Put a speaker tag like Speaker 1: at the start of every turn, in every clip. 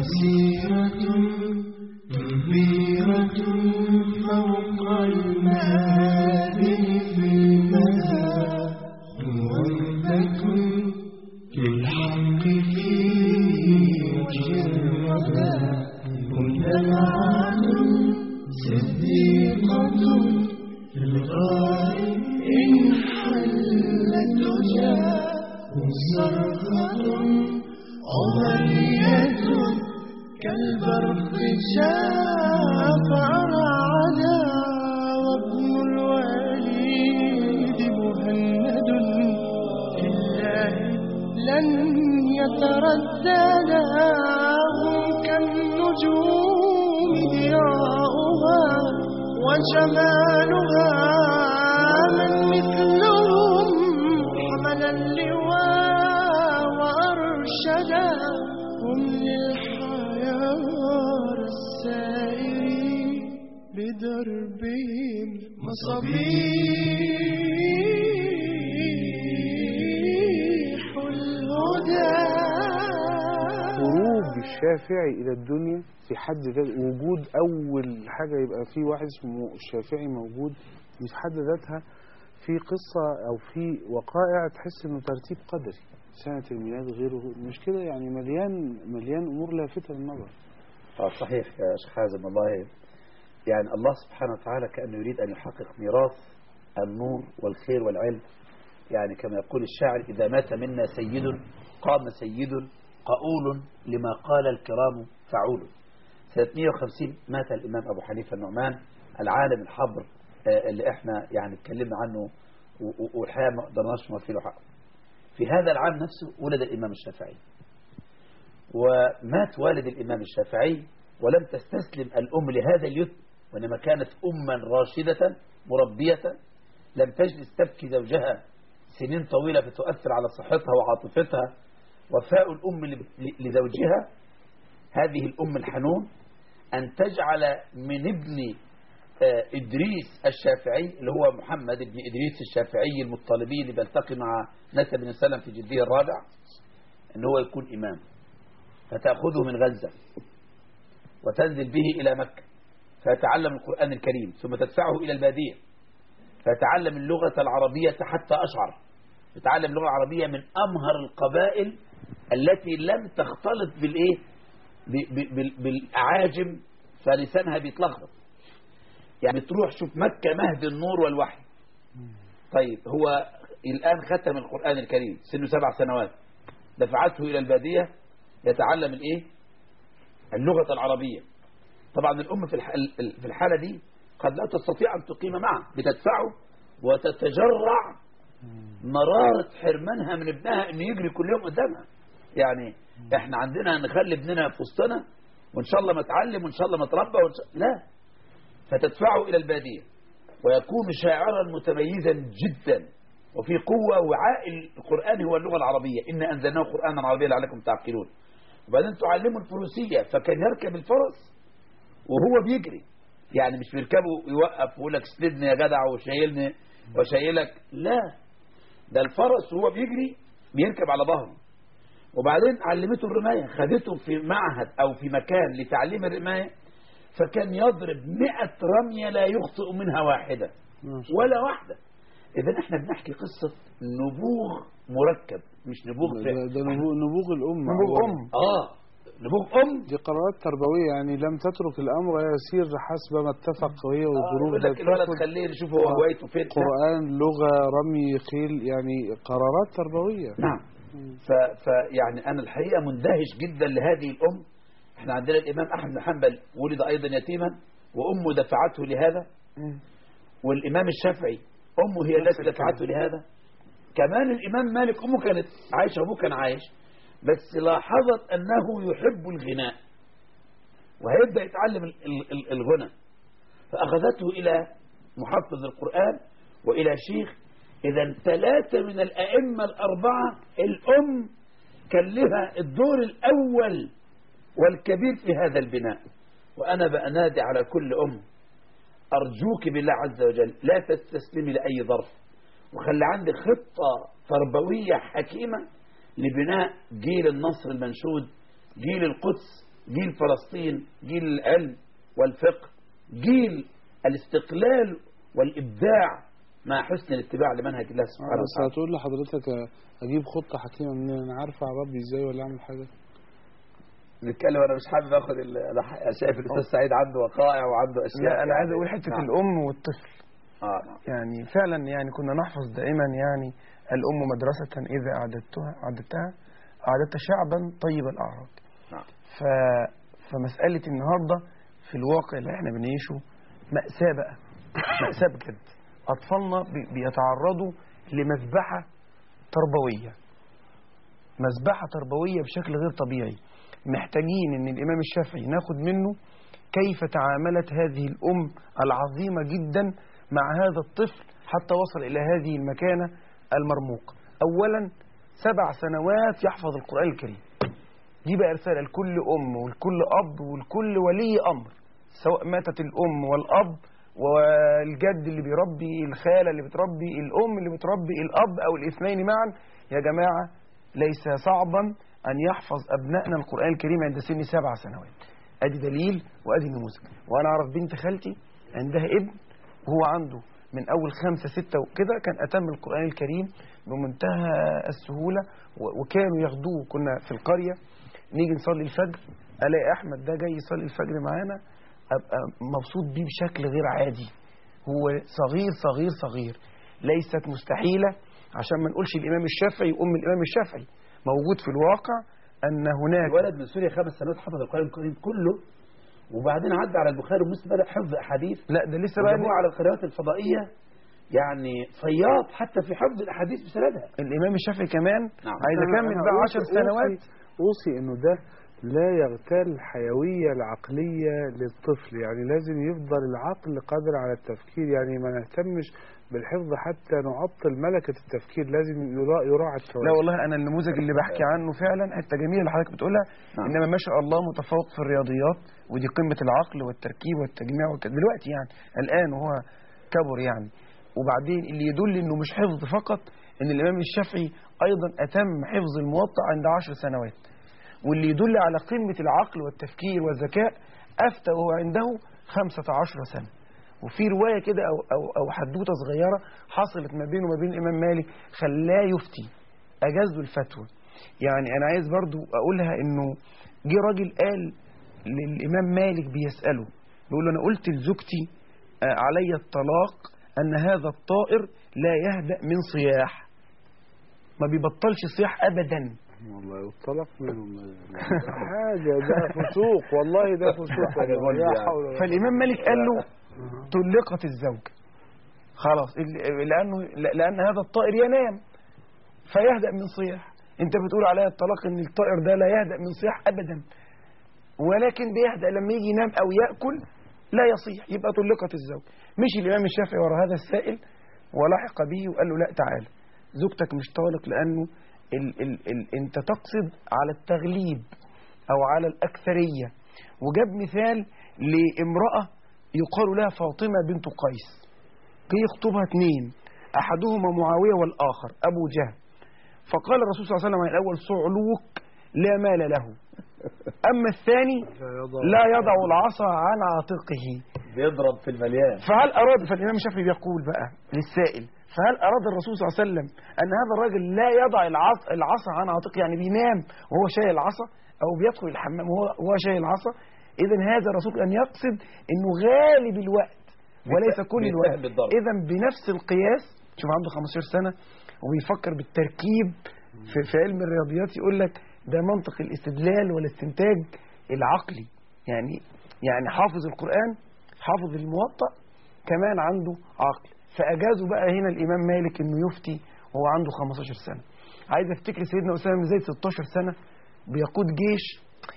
Speaker 1: مسيرة كبيرة فوق المآذن في المدى وردة للحق في وجه الردى مجتمعات صديقة في الغار إن حلت جاء صرخة عمرية كالبرق شافع رعدا وابن الوليد مهند في الله لن يترددا هم كالنجوم ضياؤها وجمالها من مثلهم حمل اللواء وأرشدا هم للحيار السائرين بدربهم مصابيح الهدى
Speaker 2: خروج الشافعي إلى الدنيا في حد ذات وجود أول حاجة يبقى في واحد اسمه الشافعي موجود دي في حد ذاتها في قصة أو في وقائع تحس إنه ترتيب قدري سنة الميلاد غيره مش كده يعني مليان مليان أمور لافتة للنظر
Speaker 3: آه صحيح يا شيخ حازم والله يعني الله سبحانه وتعالى كأنه يريد أن يحقق ميراث النور والخير والعلم يعني كما يقول الشاعر إذا مات منا سيد قام سيد قؤول لما قال الكرام فعول سنة 150 مات الإمام أبو حنيفة النعمان العالم الحبر آه، اللي احنا يعني اتكلمنا عنه و- و- والحقيقة ما قدرناش نوفي له حقه في هذا العام نفسه ولد الإمام الشافعي ومات والد الإمام الشافعي ولم تستسلم الأم لهذا اليتم وإنما كانت أما راشدة مربية لم تجلس تبكي زوجها سنين طويلة فتؤثر على صحتها وعاطفتها وفاء الأم ل- لزوجها هذه الأم الحنون أن تجعل من ابن آه، إدريس الشافعي اللي هو محمد بن إدريس الشافعي المطالبي اللي بيلتقي مع نسب بن سلم في جده الرابع أن هو يكون إمام فتأخذه من غزة وتنزل به إلى مكة فيتعلم القرآن الكريم ثم تدفعه إلى البادية فيتعلم اللغة العربية حتى أشعر يتعلم اللغة العربية من أمهر القبائل التي لم تختلط بالإيه ب- ب- بال- بالأعاجم فلسانها بيتلخبط يعني تروح شوف مكة مهد النور والوحي طيب هو الآن ختم القرآن الكريم سنه سبع سنوات دفعته إلى البادية يتعلم الإيه اللغة العربية طبعا الأم في الح- في الحالة دي قد لا تستطيع أن تقيم معه بتدفعه وتتجرع مرارة حرمانها من ابنها انه يجري كل يوم قدامها يعني احنا عندنا نخلي ابننا في وسطنا وان شاء الله ما اتعلم وان شاء الله ما اتربى وإن شاء... لا فتدفعه الى البادية ويكون شاعرا متميزا جدا وفي قوة وعاء القرآن هو اللغة العربية إن أنزلناه قرآنا عربيا لعلكم تعقلون وبعدين تعلمه الفروسية فكان يركب الفرس وهو بيجري يعني مش بيركبه يوقف ويقول لك سندني يا جدع وشايلني وشايلك لا ده الفرس وهو بيجري بيركب على ظهره وبعدين علمته الرماية خدته في معهد أو في مكان لتعليم الرماية فكان يضرب مئة رمية لا يخطئ منها واحدة
Speaker 2: ما شاء
Speaker 3: ولا واحدة إذا احنا بنحكي قصة نبوغ مركب مش نبوغ
Speaker 2: ده,
Speaker 3: فعل
Speaker 2: ده نبوغ, نبوغ الأم
Speaker 3: نبوغ
Speaker 2: أولاً.
Speaker 3: أم آه نبوغ أم
Speaker 2: دي قرارات تربوية يعني لم تترك الأمر يسير حسب ما اتفق هي
Speaker 3: آه،
Speaker 2: والظروف
Speaker 3: يقول
Speaker 2: ده
Speaker 3: لك الولد
Speaker 2: تاخد
Speaker 3: خليه نشوف هو
Speaker 2: آه.
Speaker 3: هوايته فين
Speaker 2: قرآن لغة رمي خيل يعني قرارات تربوية
Speaker 3: نعم ف... ف يعني أنا الحقيقة مندهش جدا لهذه الأم احنا عندنا الإمام أحمد بن حنبل ولد أيضا يتيما وأمه دفعته لهذا والإمام الشافعي أمه هي
Speaker 2: نفس
Speaker 3: التي دفعته لهذا كمان الإمام مالك أمه كانت عايشة وأبوه كان عايش بس لاحظت أنه يحب الغناء وهيبدأ يتعلم ال- ال- ال- الغنى فأخذته إلى محفظ القرآن وإلى شيخ إذا ثلاثة من الأئمة الأربعة الأم كان لها الدور الأول والكبير في هذا البناء وأنا بأنادي على كل أم أرجوك بالله عز وجل لا تستسلمي لأي ظرف وخلي عندك خطة تربوية حكيمة لبناء جيل النصر المنشود جيل القدس جيل فلسطين جيل العلم والفقه جيل الاستقلال والإبداع مع حسن الاتباع لمنهج الله سبحانه
Speaker 2: بس
Speaker 3: وتعالى
Speaker 2: هتقول لحضرتك اجيب خطه حكيمه منين انا عارف اربي ازاي ولا اعمل حاجه
Speaker 3: نتكلم انا مش حابب اخد ال- انا ح- شايف الاستاذ سعيد عنده وقائع وعنده اشياء
Speaker 4: لا انا عايز
Speaker 3: يعني-
Speaker 4: اقول حته
Speaker 3: نعم.
Speaker 4: الام والطفل
Speaker 3: اه نعم
Speaker 4: يعني فعلا يعني كنا نحفظ دائما يعني الام مدرسه اذا اعددتها اعددتها اعددت شعبا طيب الاعراض
Speaker 3: نعم
Speaker 4: ف فمساله النهارده في الواقع اللي احنا بنعيشه ماساه بقى ماساه بجد اطفالنا بي- بيتعرضوا لمذبحه تربويه مذبحه تربويه بشكل غير طبيعي محتاجين ان الامام الشافعي ناخد منه كيف تعاملت هذه الام العظيمه جدا مع هذا الطفل حتى وصل الى هذه المكانه المرموقه اولا سبع سنوات يحفظ القران الكريم دي بقى رسالة لكل أم ولكل أب ولكل ولي أمر سواء ماتت الأم والأب والجد اللي بيربي الخالة اللي بتربي الأم اللي بتربي الأب أو الاثنين معا يا جماعة ليس صعبا أن يحفظ أبنائنا القرآن الكريم عند سن سبع سنوات أدي دليل وأدي نموذج وأنا أعرف بنت خالتي عندها ابن وهو عنده من أول خمسة ستة وكده كان أتم القرآن الكريم بمنتهى السهولة و- وكانوا ياخدوه كنا في القرية نيجي نصلي الفجر الاقي احمد ده جاي يصلي الفجر معانا ابقى مبسوط بيه بشكل غير عادي هو صغير صغير صغير ليست مستحيله عشان ما نقولش الامام الشافعي ام الامام الشافعي موجود في الواقع ان هناك
Speaker 3: الولد من سوريا خمس سنوات حفظ القرآن الكريم كله وبعدين عدى على البخاري ومسلم بدأ حفظ أحاديث
Speaker 4: لا ده لسه بقى
Speaker 3: وجابوه على القنوات الفضائية يعني صياد حتى في حفظ الأحاديث بسندها
Speaker 4: الامام الشافعي كمان
Speaker 3: نعم.
Speaker 4: عايز اكمل
Speaker 2: أنا
Speaker 4: بقى
Speaker 2: أوصي-
Speaker 4: 10 سنوات
Speaker 2: أوصي, اوصي انه ده لا يغتال الحيويه العقليه للطفل يعني لازم يفضل العقل قادر على التفكير يعني ما نهتمش بالحفظ حتى نعطل ملكه التفكير لازم يرا- يراعى
Speaker 4: لا
Speaker 2: التوازن
Speaker 4: والله انا النموذج اللي بحكي عنه فعلا حته جميله اللي حضرتك بتقولها
Speaker 3: نعم.
Speaker 4: انما ما شاء الله متفوق في الرياضيات ودي قمه العقل والتركيب والتجميع والت... دلوقتي يعني الان وهو كبر يعني وبعدين اللي يدل انه مش حفظ فقط ان الامام الشافعي ايضا اتم حفظ الموطأ عند عشر سنوات واللي يدل على قمه العقل والتفكير والذكاء افتى وهو عنده خمسة عشر سنه وفي روايه كده او او او حدوته صغيره حصلت ما بينه وما بين الامام مالك خلاه يفتي اجاز له الفتوى يعني انا عايز برضو اقولها انه جه راجل قال للامام مالك بيساله بيقول له انا قلت لزوجتي آه، علي الطلاق ان هذا الطائر لا يهدأ من صياح ما بيبطلش صياح ابدا
Speaker 2: والله والطلاق منهم حاجه ده فسوق والله ده فسوق
Speaker 3: حاجة
Speaker 2: والله.
Speaker 3: غلط
Speaker 2: لا
Speaker 3: يعني.
Speaker 2: حول ولا
Speaker 4: فالامام مالك قال له طلقت الزوجه خلاص ال- لانه لان هذا الطائر ينام فيهدأ من صياح انت بتقول عليها الطلاق ان الطائر ده لا يهدأ من صياح ابدا ولكن بيهدأ لما يجي ينام او ياكل لا يصيح يبقى طلقت الزوج مشي الامام الشافعي ورا هذا السائل ولحق به وقال له لا تعال زوجتك مش طالق لانه ال ال ال انت تقصد على التغليب او على الاكثريه وجاب مثال لامراه يقال لها فاطمه بنت قيس جه يخطبها اثنين احدهما معاويه والاخر ابو جهل فقال الرسول صلى الله عليه وسلم عن الاول صعلوك لا مال له اما الثاني
Speaker 2: لا يضع
Speaker 4: لا يضع العصا عن عاتقه
Speaker 3: بيضرب في المليان
Speaker 4: فهل أراد فالإمام الشافعي بيقول بقى للسائل فهل أراد الرسول صلى الله عليه وسلم أن هذا الراجل لا يضع العص- العصا عن عاتقه يعني بينام وهو شايل العصا أو بيدخل الحمام وهو وهو شايل العصا إذا هذا الرسول أن يقصد أنه غالب الوقت وليس كل
Speaker 3: بيتهم
Speaker 4: الوقت
Speaker 3: بالضرب.
Speaker 4: إذا بنفس القياس شوف عنده 15 سنة وبيفكر بالتركيب في, في علم الرياضيات يقول لك ده منطق الاستدلال والاستنتاج العقلي يعني يعني حافظ القرآن حافظ الموطأ كمان عنده عقل فأجازوا بقى هنا الإمام مالك إنه يفتي وهو عنده 15 سنة عايز أفتكر سيدنا أسامة بن زيد 16 سنة بيقود جيش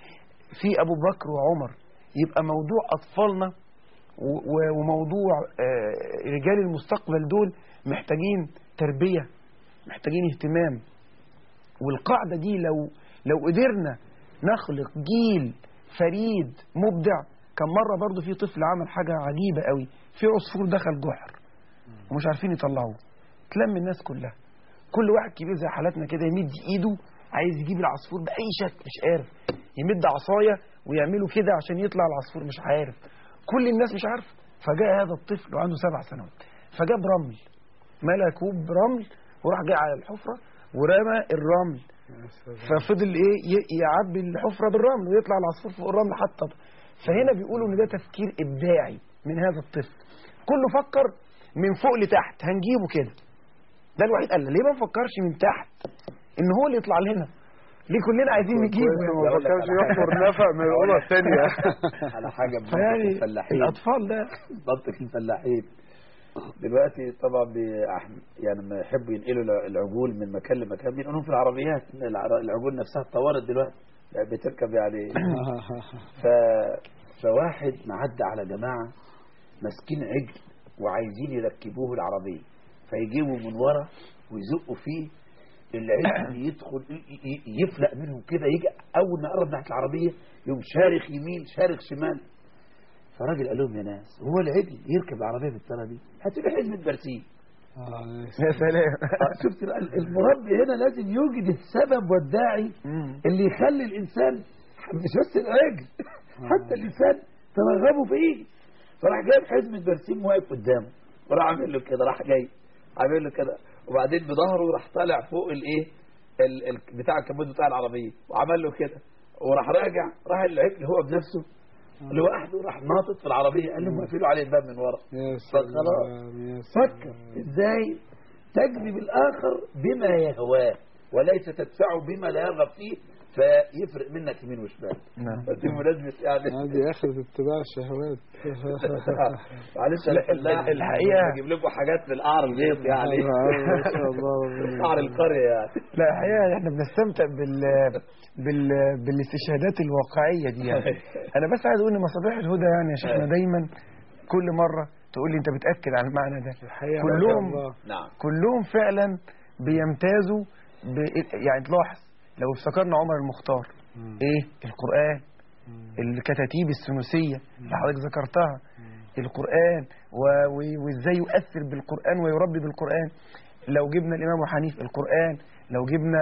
Speaker 4: في أبو بكر وعمر يبقى موضوع أطفالنا و- و- وموضوع آه، رجال المستقبل دول محتاجين تربية محتاجين اهتمام والقاعدة دي لو لو قدرنا نخلق جيل فريد مبدع كان مرة برضو في طفل عمل حاجة عجيبة قوي في عصفور دخل جحر ومش عارفين يطلعوه تلم الناس كلها كل واحد كبير زي حالاتنا كده يمد ايده عايز يجيب العصفور بأي شكل مش عارف يمد عصاية ويعملوا كده عشان يطلع العصفور مش عارف كل الناس مش عارفه فجاء هذا الطفل وعنده سبع سنوات فجاب رمل ملا كوب رمل وراح جاي على الحفره ورمى الرمل ففضل ايه ي- يعبي الحفره بالرمل ويطلع العصفور فوق الرمل حتى فهنا بيقولوا ان ده تفكير ابداعي من هذا الطفل كله فكر من فوق لتحت هنجيبه كده ده الوحيد قال ليه ما نفكرش من تحت ان هو اللي يطلع لنا ليه كلنا عايزين نجيبه
Speaker 2: كويس
Speaker 4: يعني؟
Speaker 2: ما
Speaker 3: أقول لك
Speaker 2: فكرش
Speaker 3: على حاجة.
Speaker 2: يحفر نفق من الاوضه الثانيه
Speaker 3: على حاجة بمنطق
Speaker 4: فيعني
Speaker 3: الفلاحين
Speaker 4: الاطفال ده
Speaker 3: منطق الفلاحين دلوقتي طبعا بي- يعني لما يحبوا ينقلوا الع- العجول من مكان لمكان بينقلوهم في العربيات الع- العجول نفسها اتطورت دلوقتي يعني بتركب يعني ف... فواحد معدى على جماعة ماسكين عجل وعايزين يركبوه العربية فيجيبوا من ورا ويزقوا فيه العجل يدخل ي- ي- يفلق منهم كده يجي أول ما قرب ناحية العربية يقوم شارخ يمين شارخ شمال فراجل قال لهم يا ناس هو العجل يركب العربية بالطريقة دي هاتوا لي حزمة برسيم
Speaker 4: يا سلام
Speaker 3: آه، شفت بقى المربي هنا لازم يوجد السبب والداعي
Speaker 4: مم.
Speaker 3: اللي يخلي الانسان مش بس العجل حتى الانسان ترغبه فيه فراح جايب حزمه برسيم واقف قدامه وراح عامل له كده راح جاي عامل له كده وبعدين بظهره راح طالع فوق الايه ال- ال- بتاع الكبوت بتاع العربيه وعمل له كده وراح راجع راح العجل هو بنفسه لوحده راح ناطط في العربيه قال لهم اقفلوا عليه الباب من ورا
Speaker 2: يا
Speaker 3: فخلاص.
Speaker 2: سلام يا
Speaker 3: فكر ازاي تجذب الاخر بما يهواه وليس تدفعه بما لا يرغب فيه فيفرق منك يمين وشمال
Speaker 4: نعم
Speaker 3: دي مناسبة يعني
Speaker 2: هذه اخرة اتباع الشهوات
Speaker 3: معلش انا حلاح
Speaker 4: الحقيقة-
Speaker 3: اجيب لكم حاجات من قعر البيت يعني
Speaker 2: ما شاء الله ربنا
Speaker 3: قعر القرية يعني
Speaker 4: لا الحقيقه احنا بنستمتع بال بال بالاستشهادات الواقعيه دي يعني انا بس عايز اقول ان مصابيح الهدى يعني يا شيخنا دايما كل مره تقول لي انت بتاكد على المعنى ده
Speaker 2: الحقيقة
Speaker 4: كلهم
Speaker 2: ما شاء الله.
Speaker 3: نعم
Speaker 4: كلهم فعلا بيمتازوا ب... يعني تلاحظ لو افتكرنا عمر المختار
Speaker 2: مم.
Speaker 4: ايه القران
Speaker 2: مم.
Speaker 4: الكتاتيب الثنوسيه اللي حضرتك ذكرتها القرآن و- و- وازاي يؤثر بالقرآن ويربي بالقرآن لو جبنا الإمام أبو حنيفة القرآن لو جبنا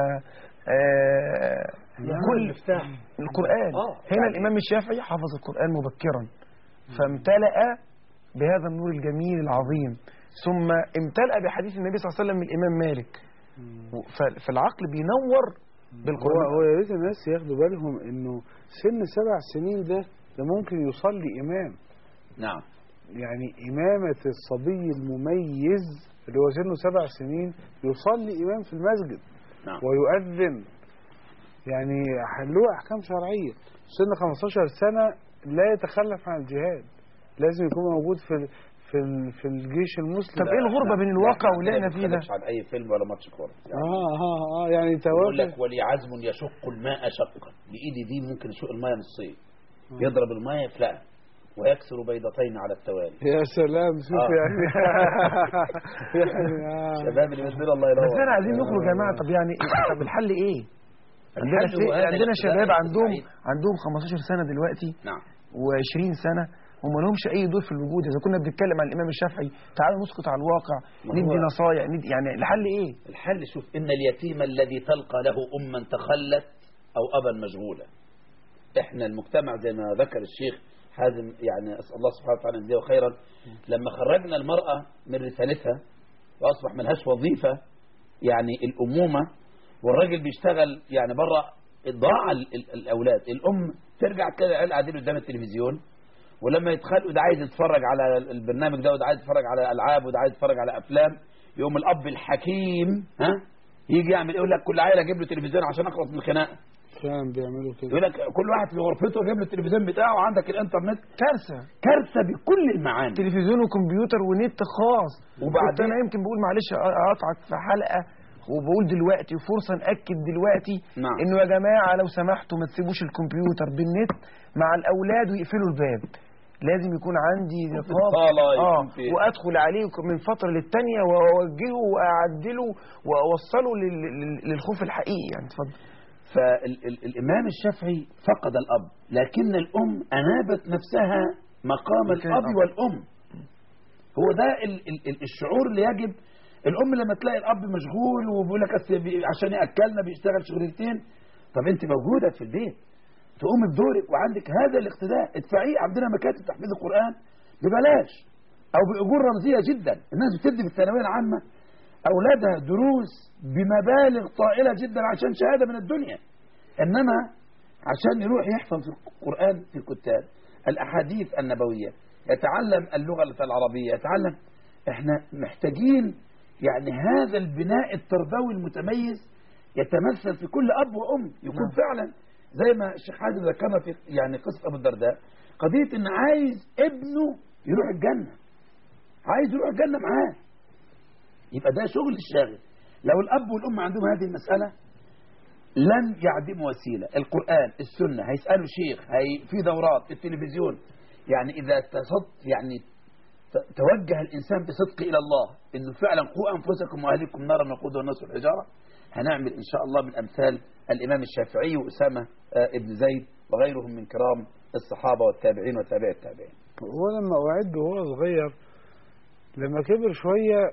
Speaker 4: آه كل
Speaker 3: المفتاح
Speaker 4: القرآن
Speaker 3: آه،
Speaker 4: هنا
Speaker 3: يعني-
Speaker 4: الإمام الشافعي حفظ القرآن مبكرا فامتلأ بهذا النور الجميل العظيم ثم امتلأ بحديث النبي صلى الله عليه وسلم من الإمام مالك ف- فالعقل بينور
Speaker 2: هو
Speaker 4: بالقرآن
Speaker 2: هو يا ريت الناس ياخدوا بالهم انه سن سبع سنين ده ده ممكن يصلي امام
Speaker 3: نعم
Speaker 2: يعني إمامة الصبي المميز اللي هو سنه سبع سنين يصلي إمام في المسجد
Speaker 3: نعم
Speaker 2: ويؤذن يعني له أحكام شرعية سن 15 سنة لا يتخلف عن الجهاد لازم يكون موجود في ال- في ال- في الجيش المسلم
Speaker 4: طب ايه الغربة بين الواقع واللي احنا فيه ده
Speaker 3: مش عن اي فيلم ولا ماتش كوره يعني
Speaker 2: اه اه اه يعني
Speaker 3: يقول
Speaker 2: توافق
Speaker 3: لك ولي عزم يشق الماء شقا بايدي دي ممكن يشق الماء نصين يضرب الماء يفلقها ويكسر بيضتين على التوالي
Speaker 2: يا سلام شوف
Speaker 3: آه.
Speaker 2: يعني يعني آه.
Speaker 3: شباب اللي بيدينا الله ينور
Speaker 4: بس احنا عايزين نخرج يا جماعه طب يعني طب الحل ايه؟ عندنا
Speaker 3: الحل هو
Speaker 4: في
Speaker 3: هذا
Speaker 4: عندنا
Speaker 3: الاقتداء
Speaker 4: شباب عندهم
Speaker 3: السعيد.
Speaker 4: عندهم 15 سنه دلوقتي
Speaker 3: نعم
Speaker 4: و20 سنه وما لهمش اي دور في الوجود اذا كنا بنتكلم عن الامام الشافعي تعالوا نسقط على الواقع
Speaker 3: ما هو-
Speaker 4: ندي نصايح ندي يعني الحل ايه؟
Speaker 3: الحل شوف إن اليتيم الذي تلقى له أما تخلت أو أبا مشغولا إحنا المجتمع زي ما ذكر الشيخ حازم يعني أسأل الله سبحانه وتعالى أن يجزيه خيرا لما خرجنا المرأة من رسالتها وأصبح ملهاش وظيفة يعني الأمومة والراجل بيشتغل يعني بره ضاع ال- ال- الأولاد الأم ترجع كده العيال قاعدين قدام التلفزيون ولما يتخلقوا ده عايز يتفرج على البرنامج ده وده عايز يتفرج على ألعاب وده عايز يتفرج على أفلام يقوم الأب الحكيم ها يجي يعمل ايه يقول لك كل عيل اجيب له تلفزيون عشان اخلص من الخناقه
Speaker 2: فعلا بيعملوا كده
Speaker 3: يقول لك كل واحد في غرفته يجيب له التلفزيون بتاعه وعندك الانترنت
Speaker 4: كارثه
Speaker 3: كارثه بكل المعاني
Speaker 4: تلفزيون وكمبيوتر ونت خاص
Speaker 3: وبعدين-
Speaker 4: كنت انا يمكن بقول معلش اقطعك في حلقه وبقول دلوقتي وفرصه ناكد دلوقتي
Speaker 3: نعم.
Speaker 4: انه يا جماعه لو سمحتوا ما تسيبوش الكمبيوتر بالنت مع الاولاد ويقفلوا الباب لازم يكون عندي نقاط
Speaker 3: صالة
Speaker 4: اه
Speaker 3: يكون في-
Speaker 4: وادخل عليه من فتره للتانيه واوجهه واعدله واوصله لل- لل- للخوف الحقيقي يعني اتفضل
Speaker 3: فالامام الشافعي فقد الاب لكن الام انابت نفسها مقام
Speaker 4: مكان
Speaker 3: الاب
Speaker 4: الأب.
Speaker 3: والام هو ده ال ال ال الشعور اللي يجب الام لما تلاقي الاب مشغول وبيقول لك أصل بي- عشان ياكلنا بيشتغل شغلتين طب انت موجوده في البيت تقوم بدورك وعندك هذا الاقتداء ادفعيه عندنا مكاتب تحفيظ القرآن ببلاش أو بأجور رمزية جدا الناس بتدي في الثانوية العامة أولادها دروس بمبالغ طائلة جدا عشان شهادة من الدنيا إنما عشان يروح يحفظ القرآن في الكتاب الأحاديث النبوية يتعلم اللغة العربية يتعلم احنا محتاجين يعني هذا البناء التربوي المتميز يتمثل في كل أب وأم يكون
Speaker 4: نعم.
Speaker 3: فعلا زي ما الشيخ حازم ذكرنا في يعني قصة أبو الدرداء قضية إن عايز ابنه يروح الجنة عايز يروح الجنة معاه يبقى ده شغل الشاغل لو الأب والأم عندهم هذه المسألة لن يعدموا وسيلة القرآن السنة هيسألوا شيخ هي في دورات في التلفزيون يعني إذا تصد يعني ت- توجه الإنسان بصدق إلى الله إنه فعلا قوا أنفسكم وأهلكم نارا وقودها الناس والحجارة هنعمل إن شاء الله من أمثال الإمام الشافعي وأسامة آه، ابن زيد وغيرهم من كرام الصحابة والتابعين وتابع التابعين
Speaker 2: هو لما أعد وهو صغير لما كبر شوية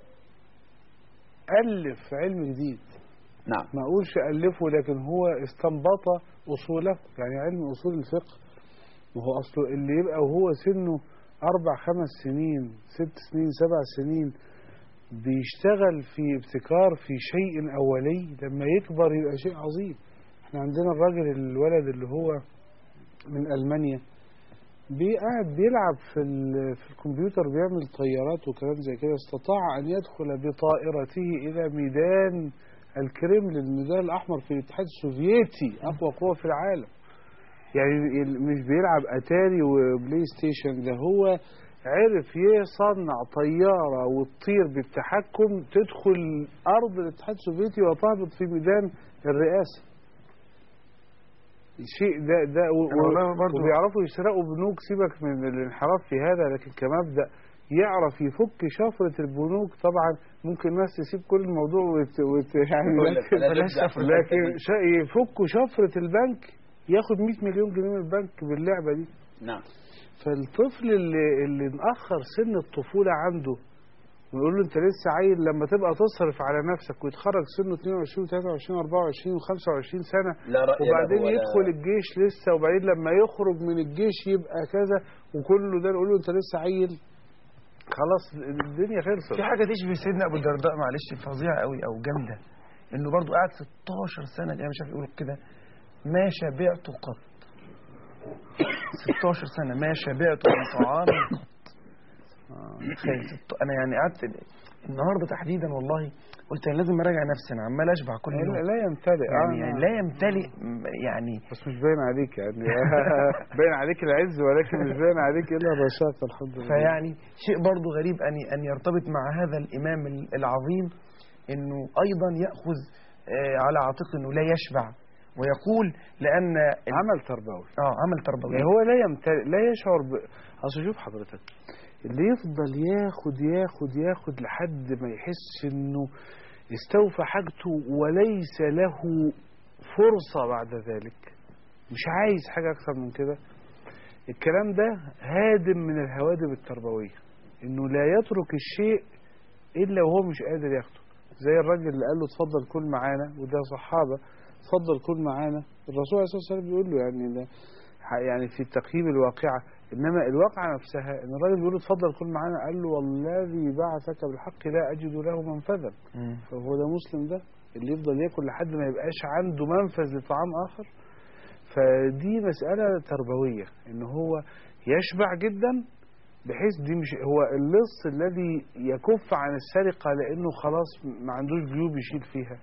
Speaker 2: ألف علم جديد
Speaker 3: نعم
Speaker 2: ما أقولش ألفه لكن هو استنبط أصوله يعني علم أصول الفقه وهو أصله اللي يبقى وهو سنه أربع خمس سنين ست سنين سبع سنين بيشتغل في ابتكار في شيء أولي لما يكبر يبقى شيء عظيم احنا عندنا الراجل الولد اللي هو من ألمانيا قاعد بيلعب في, ال- في الكمبيوتر بيعمل طيارات وكلام زي كده استطاع أن يدخل بطائرته إلى ميدان الكريملين الميدان الأحمر في الاتحاد السوفيتي أقوى قوة في العالم يعني ال- مش بيلعب أتاري وبلاي ستيشن ده هو عرف يصنع طيارة وتطير بالتحكم تدخل أرض الاتحاد السوفيتي وتهبط في ميدان الرئاسة شيء ده ده و-
Speaker 4: أنا والله برضو-
Speaker 2: وبيعرفوا يسرقوا بنوك سيبك من الانحراف في هذا لكن كمبدأ يعرف يفك شفرة البنوك طبعا ممكن الناس تسيب كل الموضوع وت... وت... يعني
Speaker 3: يقول لك
Speaker 2: لكن,
Speaker 3: فلا
Speaker 4: بلاش
Speaker 3: تبدأ
Speaker 4: سفر.
Speaker 3: في
Speaker 2: لكن
Speaker 3: الحتة دي.
Speaker 2: ش- يفكوا شفرة البنك ياخد 100 مليون جنيه من البنك باللعبة دي
Speaker 3: نعم
Speaker 2: فالطفل اللي, اللي نأخر سن الطفولة عنده ونقول له انت لسه عيل لما تبقى تصرف على نفسك ويتخرج سنه 22 23 24 و25 سنة
Speaker 3: لا رأي له
Speaker 2: وبعدين
Speaker 3: ولا-
Speaker 2: يدخل الجيش لسه وبعدين لما يخرج من الجيش يبقى كذا وكله ده نقول له انت لسه عيل خلاص الدنيا خلصت
Speaker 4: في حاجه تشبه سيدنا ابو الدرداء معلش فظيعه قوي او جامده انه برضو قعد 16 سنه الامام الشافعي يقول كده ما شبعت قط 16 سنه ما شبعت من طعام قط آه، تخيل ست- انا يعني قعدت النهارده تحديدا والله قلت انا لازم اراجع نفسي انا عمال اشبع كل يوم
Speaker 2: لا, لا يمتلئ
Speaker 4: يعني,
Speaker 2: آه.
Speaker 4: يعني لا يمتلئ م- يعني
Speaker 2: بس مش باين عليك يعني باين عليك العز ولكن مش باين عليك الا الرشاقه الحمد لله
Speaker 4: فيعني شيء برضو غريب أن أن يرتبط مع هذا الإمام ال- العظيم أنه أيضا يأخذ آه، على عاتقه أنه لا يشبع ويقول لأن ال-
Speaker 2: عمل تربوي
Speaker 4: آه عمل تربوي
Speaker 2: يعني هو لا يمتلئ لا يشعر ب... اصل شوف حضرتك اللي يفضل ياخد ياخد ياخد لحد ما يحس انه استوفى حاجته وليس له فرصة بعد ذلك مش عايز حاجة أكثر من كده الكلام ده هادم من الهوادم التربوية إنه لا يترك الشيء إلا وهو مش قادر ياخده زي الراجل اللي قال له اتفضل كل معانا وده صحابة اتفضل كل معانا الرسول عليه الصلاة والسلام بيقول له يعني ده يعني في تقييم الواقعة إنما الواقعة نفسها إن الراجل بيقول له اتفضل كل معانا قال له والذي بعثك بالحق لا أجد له منفذا
Speaker 4: مم.
Speaker 2: فهو ده مسلم ده اللي يفضل ياكل لحد ما يبقاش عنده منفذ لطعام آخر فدي مسألة تربوية إن هو يشبع جدا بحيث دي مش هو اللص الذي يكف عن السرقة لأنه خلاص ما عندوش جيوب يشيل فيها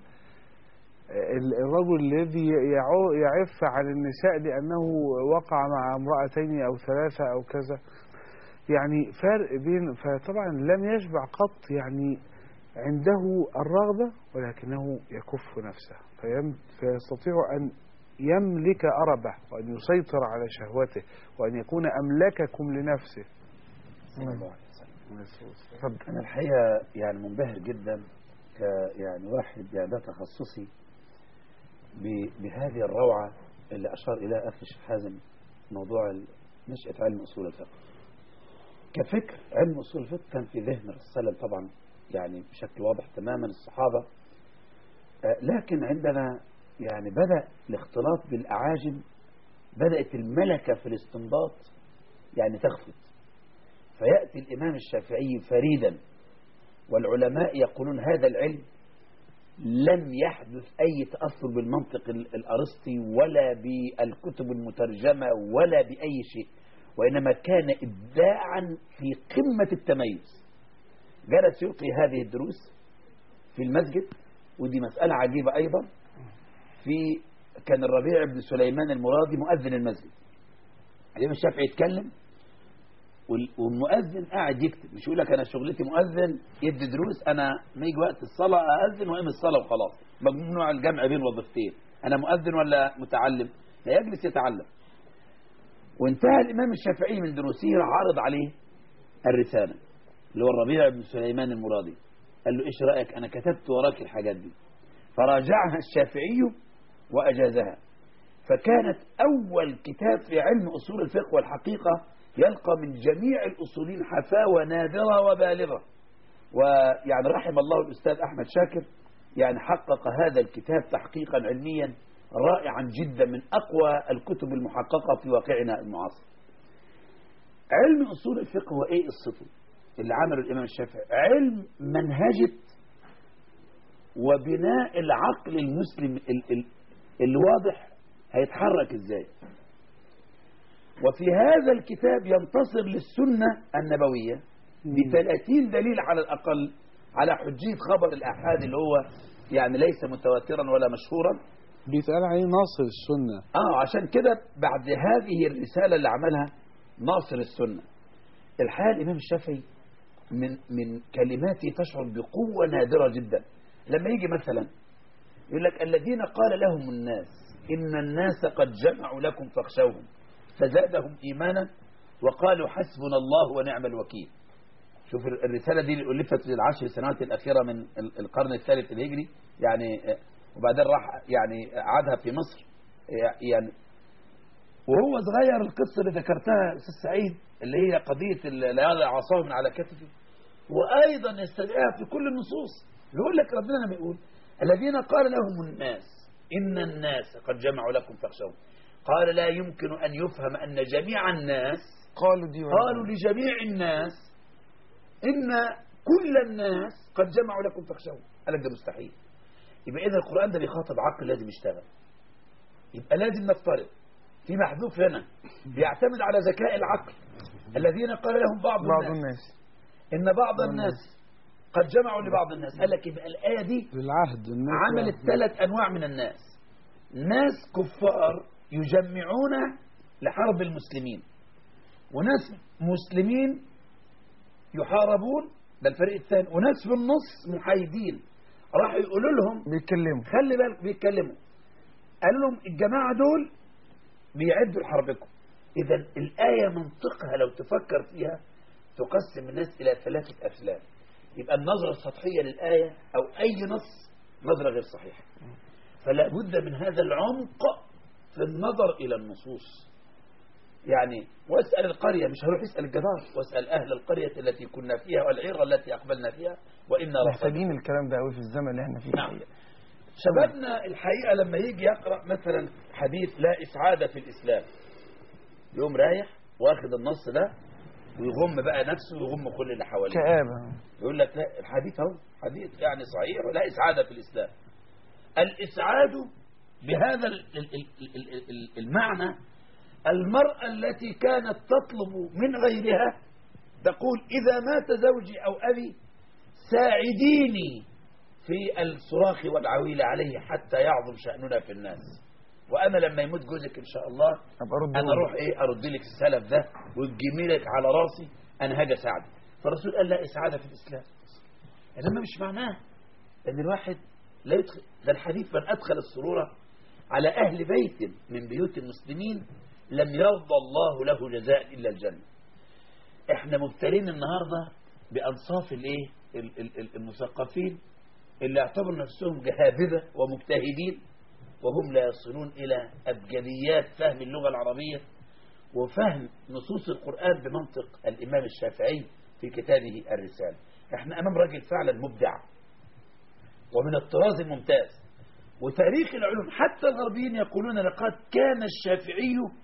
Speaker 2: ال- الرجل الذي يعو- يعف عن النساء لأنه وقع مع امرأتين أو ثلاثة أو كذا يعني فرق بين فطبعا لم يشبع قط يعني عنده الرغبة ولكنه يكف نفسه فيم فيستطيع أن يملك أربه وأن يسيطر على شهوته وأن يكون أملككم لنفسه
Speaker 3: صلى الله عليه وسلم أنا الحقيقة يعني منبهر جدا ك يعني واحد يعني ده تخصصي ب- بهذه الروعة اللي أشار إليها أخي الشيخ حازم موضوع ال- نشأة علم أصول الفقه كفكر علم أصول الفقه كان في ذهن الرسول طبعا يعني بشكل واضح تماما الصحابة آه، لكن عندنا يعني بدأ الاختلاط بالأعاجم بدأت الملكة في الاستنباط يعني تخفت فيأتي الإمام الشافعي فريدا والعلماء يقولون هذا العلم لم يحدث أي تأثر بالمنطق ال- الأرسطي ولا بالكتب المترجمة ولا بأي شيء وإنما كان إبداعا في قمة التميز جلس يلقي هذه الدروس في المسجد ودي مسألة عجيبة أيضا في كان الربيع بن سليمان المرادي مؤذن المسجد الإمام الشافعي يتكلم وال- والمؤذن قاعد يكتب مش يقول لك انا شغلتي مؤذن يدي دروس انا ما يجي وقت الصلاه اذن واقيم الصلاه وخلاص ممنوع الجمع بين وظيفتين انا مؤذن ولا متعلم لا يجلس يتعلم وانتهى الامام الشافعي من دروسه راح عرض عليه الرساله اللي هو الربيع بن سليمان المرادي قال له ايش رايك انا كتبت وراك الحاجات دي فراجعها الشافعي واجازها فكانت أول كتاب في علم أصول الفقه والحقيقة يلقى من جميع الأصولين حفاوة نادرة وبالغة ويعني رحم الله الأستاذ أحمد شاكر يعني حقق هذا الكتاب تحقيقا علميا رائعا جدا من أقوى الكتب المحققة في واقعنا المعاصر علم أصول الفقه هو إيه قصته اللي عمله الإمام الشافعي علم منهجة وبناء العقل المسلم ال- ال- الواضح هيتحرك ازاي وفي هذا الكتاب ينتصر للسنة النبوية ب 30 دليل على الأقل على حجية خبر الأحاد اللي هو يعني ليس متواترا ولا مشهورا
Speaker 2: بيتقال عليه ناصر السنة
Speaker 3: اه عشان كده بعد هذه الرسالة اللي عملها ناصر السنة الحقيقة الإمام الشافعي من من كلماته تشعر بقوة نادرة جدا لما يجي مثلا يقول لك الذين قال لهم الناس إن الناس قد جمعوا لكم فاخشوهم فزادهم إيمانا وقالوا حسبنا الله ونعم الوكيل شوف الرسالة دي اللي ألفت في العشر سنوات الأخيرة من ال- القرن الثالث الهجري يعني آه، وبعدين راح يعني عادها في مصر يعني وهو صغير القصة اللي ذكرتها أستاذ سعيد اللي هي قضية ال- لا يضع عصاه من على كتفه وأيضا يستدعيها في كل النصوص يقول لك ربنا لما يقول الذين قال لهم الناس إن الناس قد جمعوا لكم فاخشوهم قال لا يمكن أن يفهم أن جميع الناس
Speaker 4: قالوا دي ولا
Speaker 3: قالوا لجميع الناس إن كل الناس قد جمعوا لكم فاخشوهم قال لك ده مستحيل يبقى إذا القرآن ده بيخاطب عقل لازم يشتغل يبقى لازم نفترض في محذوف هنا بيعتمد على ذكاء العقل الذين قال لهم بعض,
Speaker 4: بعض
Speaker 3: الناس
Speaker 4: الناس
Speaker 3: إن بعض الناس قد جمعوا لبعض الناس قال لك يبقى الآية دي
Speaker 2: بالعهد الناس
Speaker 3: عملت ثلاث أنواع من الناس ناس كفار يجمعون لحرب المسلمين وناس مسلمين يحاربون ده الفريق الثاني وناس في النص محايدين راحوا يقولوا لهم
Speaker 4: بيتكلموا
Speaker 3: خلي بالك بيتكلموا قالوا لهم الجماعة دول بيعدوا لحربكم إذا الآية منطقها لو تفكر فيها تقسم الناس إلى ثلاثة أفلام يبقى النظرة السطحية للآية أو أي نص نظرة غير صحيحة فلا بد من هذا العمق في النظر إلى النصوص يعني واسأل القرية مش هروح اسأل الجدار واسأل أهل القرية التي كنا فيها والعيرة التي أقبلنا فيها وإنا لصادقون.
Speaker 4: محتاجين الكلام ده قوي في الزمن اللي احنا فيه
Speaker 3: نعم.
Speaker 4: الحقيقة.
Speaker 3: شبابنا الحقيقة لما يجي يقرأ مثلا حديث لا إسعادة في الإسلام يقوم رايح واخد النص ده ويغم بقى نفسه ويغم كل اللي حواليه
Speaker 4: كآبة
Speaker 3: يقول لك لا الحديث اهو حديث يعني صحيح ولا إسعادة في الإسلام الإسعاد بهذا ال- ال- ال- ال- ال- المعنى المرأة التي كانت تطلب من غيرها تقول إذا مات زوجي أو أبي ساعديني في الصراخ والعويل عليه حتى يعظم شأننا في الناس وأنا لما يموت جوزك إن شاء الله
Speaker 4: ابقى ارد
Speaker 3: أنا أروح إيه أرد لك السلف ده وتجميلك على راسي أنا هاجي أساعدك فالرسول قال لا إسعادة في الإسلام إنما مش معناه أن الواحد لا يدخل ده الحديث من أدخل السرور على أهل بيت من بيوت المسلمين لم يرضى الله له جزاء إلا الجنة احنا مبتلين النهاردة بأنصاف الايه ال- ال- ال- المثقفين اللي اعتبروا نفسهم جهابذة ومجتهدين وهم لا يصلون إلى أبجديات فهم اللغة العربية وفهم نصوص القرآن بمنطق الإمام الشافعي في كتابه الرسالة احنا أمام راجل فعلا مبدع ومن الطراز الممتاز وتاريخ العلوم حتى الغربيين يقولون لقد كان الشافعي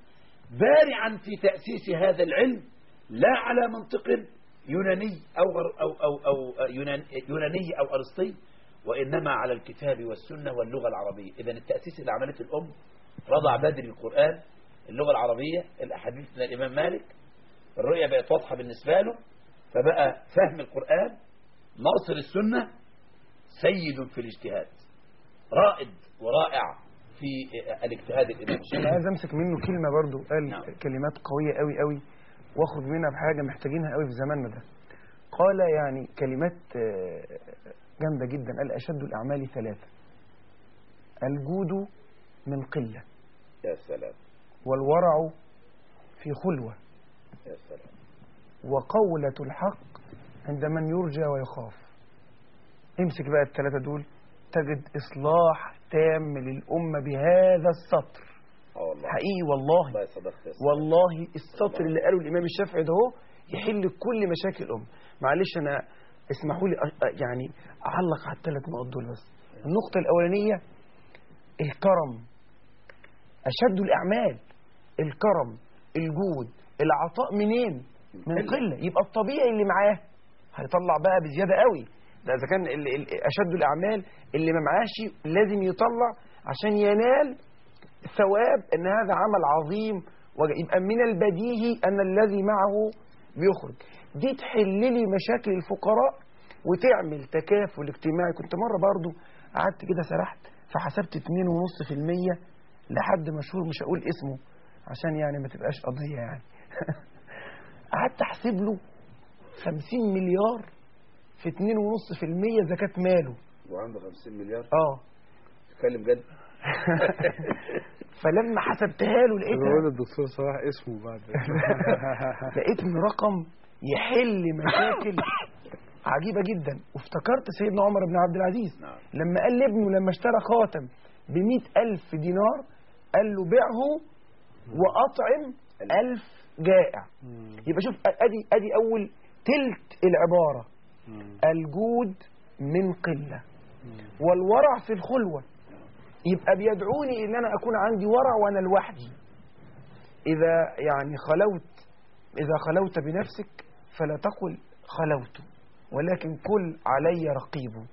Speaker 3: بارعا في تأسيس هذا العلم لا على منطق يوناني أو غر- أو أو أو يونان- يوناني أو أرسطي وإنما على الكتاب والسنة واللغة العربية إذا التأسيس اللي عملته الأم رضع بدري القرآن اللغة العربية الأحاديث من الإمام مالك الرؤية بقت واضحة بالنسبة له فبقى فهم القرآن ناصر السنة سيد في الاجتهاد رائد ورائع في الاجتهاد الإمام
Speaker 4: انا
Speaker 3: الشافعي
Speaker 4: عايز امسك منه كلمه برضو قال
Speaker 3: نعم.
Speaker 4: كلمات قويه قوي قوي واخد منها بحاجه محتاجينها قوي في زماننا ده قال يعني كلمات آه، جامده جدا قال اشد الاعمال ثلاثه الجود من قله
Speaker 3: يا سلام
Speaker 4: والورع في خلوه
Speaker 3: يا سلام
Speaker 4: وقولة الحق عند من يرجى ويخاف امسك بقى الثلاثة دول تجد إصلاح تام للأمة بهذا السطر
Speaker 3: اه والله
Speaker 4: حقيقي والله
Speaker 3: والله صدقت يا سلام.
Speaker 4: والله السطر اللي قاله الإمام الشافعي ده هو يحل كل مشاكل الأمة معلش أنا اسمحوا لي أ- أ- يعني أعلق على الثلاث نقط دول بس النقطة الأولانية الكرم أشد الأعمال الكرم الجود العطاء منين من قلة يبقى الطبيعي اللي معاه هيطلع بقى بزيادة قوي ده إذا كان ال- ال- أشد الأعمال اللي ما معاش لازم يطلع عشان ينال ثواب ان هذا عمل عظيم وج- يبقى من البديهي ان الذي معه بيخرج دي تحل لي مشاكل الفقراء وتعمل تكافل اجتماعي كنت مره برضو قعدت كده سرحت فحسبت 2.5% لحد مشهور مش هقول اسمه عشان يعني ما تبقاش قضيه يعني قعدت احسب له 50 مليار في 2.5% زكاه ماله
Speaker 3: وعنده 50 مليار
Speaker 4: اه
Speaker 3: تتكلم جد
Speaker 4: فلما حسبتها له لقيتها
Speaker 2: بقول الدكتور صلاح اسمه بعد
Speaker 4: لقيت ان رقم يحل مشاكل عجيبة جدا وافتكرت سيدنا عمر بن عبد العزيز
Speaker 3: نعم.
Speaker 4: لما قال لابنه لما اشترى خاتم بمئة ألف دينار قال له بيعه وأطعم ألف جائع يبقى شوف أدي, أدي أول تلت العبارة الجود من قلة والورع في الخلوة يبقى بيدعوني ان انا اكون عندي ورع وانا لوحدي اذا يعني خلوت اذا خلوت بنفسك فلا تقل خلوت ولكن كل علي رقيب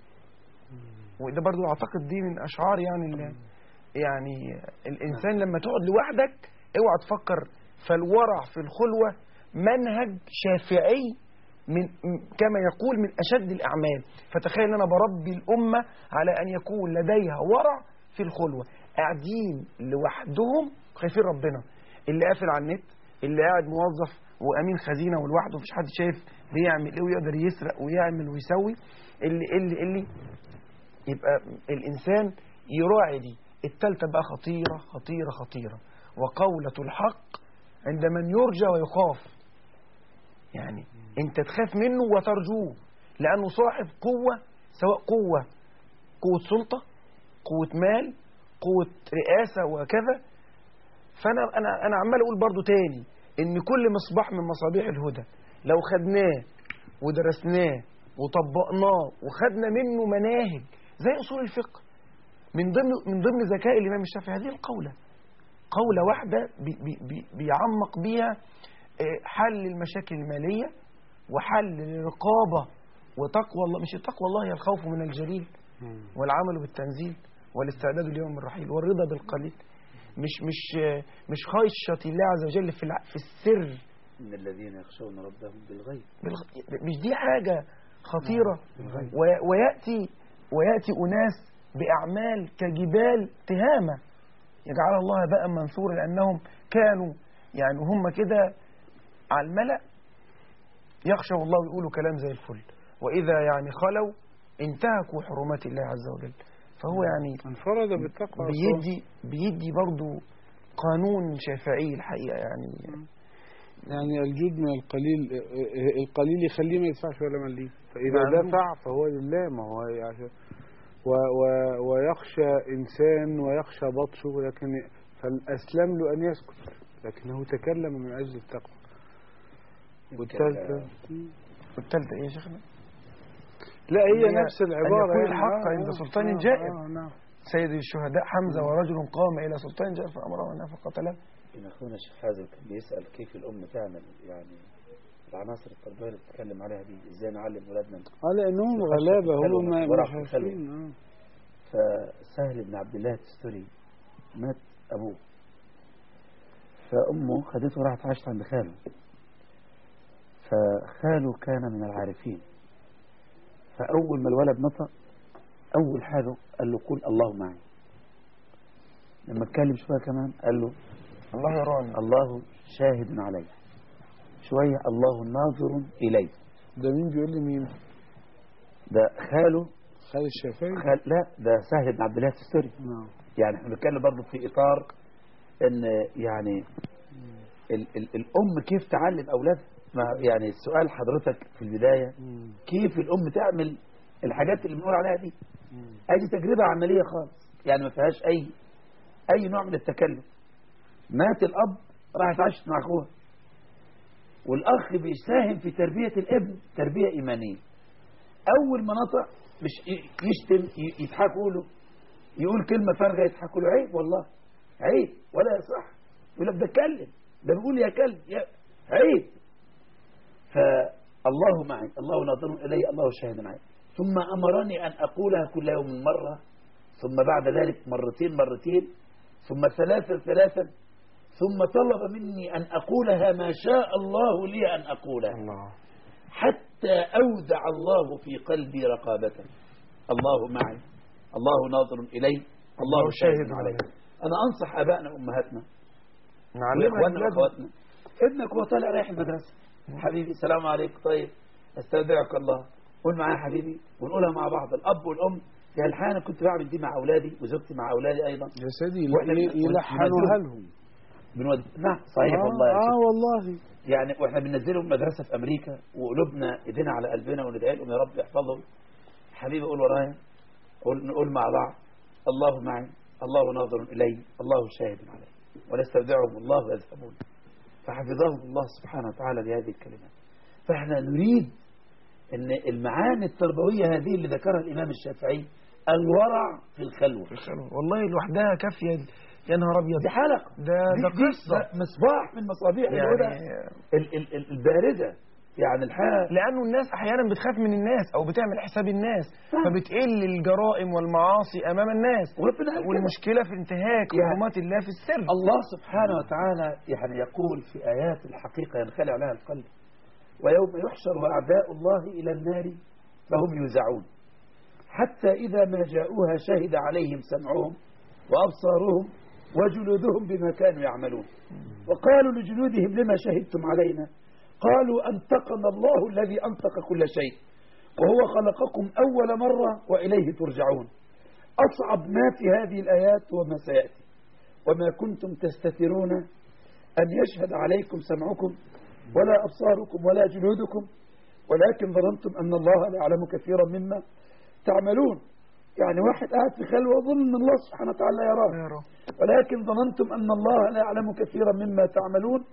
Speaker 4: وده برضو اعتقد دي من اشعار يعني ال- يعني الانسان لما تقعد لوحدك اوعى تفكر فالورع في الخلوه منهج شافعي من م- كما يقول من اشد الاعمال فتخيل ان انا بربي الامه على ان يكون لديها ورع في الخلوه قاعدين لوحدهم خايفين ربنا اللي قافل على النت اللي قاعد موظف وامين خزينه ولوحده مفيش حد شايف بيعمل ايه ويقدر يسرق ويعمل ويسوي اللي اللي اللي يبقى الإنسان يراعي دي التالتة بقى خطيرة خطيرة خطيرة وقولة الحق عند من يرجى ويخاف يعني انت تخاف منه وترجوه لأنه صاحب قوة سواء قوة قوة سلطة قوة مال قوة رئاسة وكذا فأنا أنا أنا عمال أقول برضو تاني إن كل مصباح من مصابيح الهدى لو خدناه ودرسناه وطبقناه وخدنا منه مناهج زي اصول الفقه من ضمن من ضمن ذكاء الامام الشافعي هذه القوله قوله واحده بي بي بي بيعمق بيها آه، حل المشاكل الماليه وحل الرقابه وتقوى الله مش تقوى الله هي الخوف من الجليل والعمل بالتنزيل والاستعداد ليوم الرحيل والرضا بالقليل مش مش آه، مش خشيه الله عز وجل في الع- في السر
Speaker 3: إن الذين يخشون ربهم بالغيب
Speaker 4: بالغ- مش دي حاجة خطيرة وي- ويأتي ويأتي أناس بأعمال كجبال تهامة يجعل الله بقى منثورا لأنهم كانوا يعني هم كده على الملأ يخشوا الله ويقولوا كلام زي الفل وإذا يعني خلوا انتهكوا حرمات الله عز وجل فهو يعني
Speaker 2: انفرد بالتقوى
Speaker 4: بيدي بيدي برضو قانون شافعي الحقيقة يعني
Speaker 2: يعني الجود من القليل القليل يخليه ما يدفعش ولا مليم فإذا
Speaker 4: معلوم.
Speaker 2: دفع فهو لله ما هو عشان و و ويخشى إنسان ويخشى بطشه لكن فالأسلم له أن يسكت لكنه تكلم من أجل التقوى والثالثة
Speaker 4: والتالتة إيه يا شيخنا
Speaker 2: لا هي
Speaker 4: هي
Speaker 2: نفس العبارة
Speaker 4: أن يكون
Speaker 2: يعني.
Speaker 4: الحق
Speaker 2: آه،
Speaker 4: عند
Speaker 2: آه،
Speaker 4: سلطان
Speaker 2: آه،
Speaker 4: جائر.
Speaker 2: آه، نعم
Speaker 4: سيد الشهداء حمزة ورجل قام إلى سلطان جاء فأمره أن فقتله
Speaker 3: إن أخونا الشيخ حازم كان بيسأل كيف الأم تعمل يعني العناصر التربوية اللي بتتكلم عليها دي إزاي نعلم ولادنا
Speaker 2: اه لانهم غلابه هم ما
Speaker 3: ورع
Speaker 2: مش
Speaker 3: في الخلوة.
Speaker 2: عارفين اه
Speaker 3: فسهل بن عبد الله التستوري مات أبوه فأمه خدته وراحت عاشت عند خاله فخاله كان من العارفين فأول ما الولد نطق أول حاجة قال له قل الله معي لما اتكلم شوية كمان قال له
Speaker 4: الله يراني
Speaker 3: الله شاهد علي شوية الله ناظر إلي
Speaker 2: ده مين بيقول لي مين
Speaker 3: ده خاله
Speaker 2: خالد الشافعي
Speaker 3: خال لا ده سهل بن عبد الله التستوري
Speaker 2: نعم
Speaker 3: يعني احنا بنتكلم برضه في اطار ان يعني ال ال الام كيف تعلم اولادها ما يعني السؤال حضرتك في البدايه
Speaker 2: مم.
Speaker 3: كيف الام تعمل الحاجات اللي بنقول عليها دي
Speaker 2: مم.
Speaker 3: ادي تجربه عمليه خالص يعني ما فيهاش اي اي نوع من التكلف مات الاب راحت عاشت مع اخوها والاخ بيساهم في تربيه الابن تربيه ايمانيه اول ما نطق مش ي- يشتم ي- يضحكوا له يقول كلمه فارغه يضحكوا له عيب والله عيب ولا يصح يقول لك ده اتكلم ده بيقول يا كلب يا عيب فالله معي الله ناظر الي الله شاهد معي ثم امرني ان اقولها كل يوم مره ثم بعد ذلك مرتين مرتين ثم ثلاثا ثلاثا ثم طلب مني أن أقولها ما شاء الله لي أن أقولها
Speaker 4: الله
Speaker 3: حتى أودع الله في قلبي رقابة الله معي الله ناظر إلي الله شاهد علي أنا أنصح أبائنا وأمهاتنا
Speaker 4: نعلمها
Speaker 3: وإخواننا
Speaker 4: أولادنا.
Speaker 3: وأخواتنا ابنك وهو طالع رايح المدرسة حبيبي السلام عليكم طيب استودعك الله قول معايا يا حبيبي ونقولها مع بعض الأب والأم يعني الحقيقة أنا كنت بعمل دي مع أولادي وزوجتي مع أولادي أيضا
Speaker 2: يا سيدي
Speaker 3: وإحنا
Speaker 2: ي-
Speaker 3: بن-
Speaker 2: يلحنوها
Speaker 3: بننزلهم.
Speaker 2: لهم
Speaker 3: بنود... نعم صحيح
Speaker 2: آه
Speaker 3: والله يا
Speaker 2: اه
Speaker 3: شيخ.
Speaker 2: والله
Speaker 3: يعني واحنا بننزلهم مدرسة في أمريكا وقلوبنا إيدينا على قلبنا وندعي لهم يا رب يحفظهم حبيبي قول ورايا قول نقول مع بعض الله معي الله ناظر إلي الله شاهد علي ونستودعهم الله يذهبون فحفظهم الله سبحانه وتعالى بهذه الكلمات فاحنا نريد ان المعاني التربوية هذه اللي ذكرها الإمام الشافعي الورع في الخلوة
Speaker 4: في الخلوة. والله لوحدها كافية يا نهار أبيض
Speaker 3: دي حلقة
Speaker 4: ده ده
Speaker 3: دي- دي
Speaker 4: قصة
Speaker 3: مصباح من مصابيح الهدى
Speaker 4: يعني
Speaker 3: ال- ال- ال- الباردة يعني الحياة
Speaker 4: لأنه الناس أحيانا بتخاف من الناس أو بتعمل حساب الناس فبتقل الجرائم والمعاصي أمام الناس
Speaker 3: وربنا قال كده.
Speaker 4: والمشكلة في انتهاك
Speaker 3: يعني
Speaker 4: حرمات الله في السر
Speaker 3: الله سبحانه وتعالى يعني يقول في آيات الحقيقة ينخلع لها القلب ويوم يحشر أعداء الله إلى النار فهم يوزعون حتى إذا ما جاءوها شهد عليهم سمعهم وأبصارهم وجلودهم بما كانوا يعملون وقالوا لجلودهم لما شهدتم علينا قالوا أنطقنا الله الذي أنطق كل شيء وهو خلقكم أول مرة وإليه ترجعون أصعب ما في هذه الآيات وما سيأتي وما كنتم تستترون أن يشهد عليكم سمعكم ولا أبصاركم ولا جلودكم ولكن ظننتم أن الله لا يعلم كثيرا مما تعملون يعني واحد قاعد في خلوة وظن أن الله سبحانه وتعالى يراه
Speaker 4: يا رب
Speaker 3: ولكن ظننتم أن الله لا يعلم كثيرا مما تعملون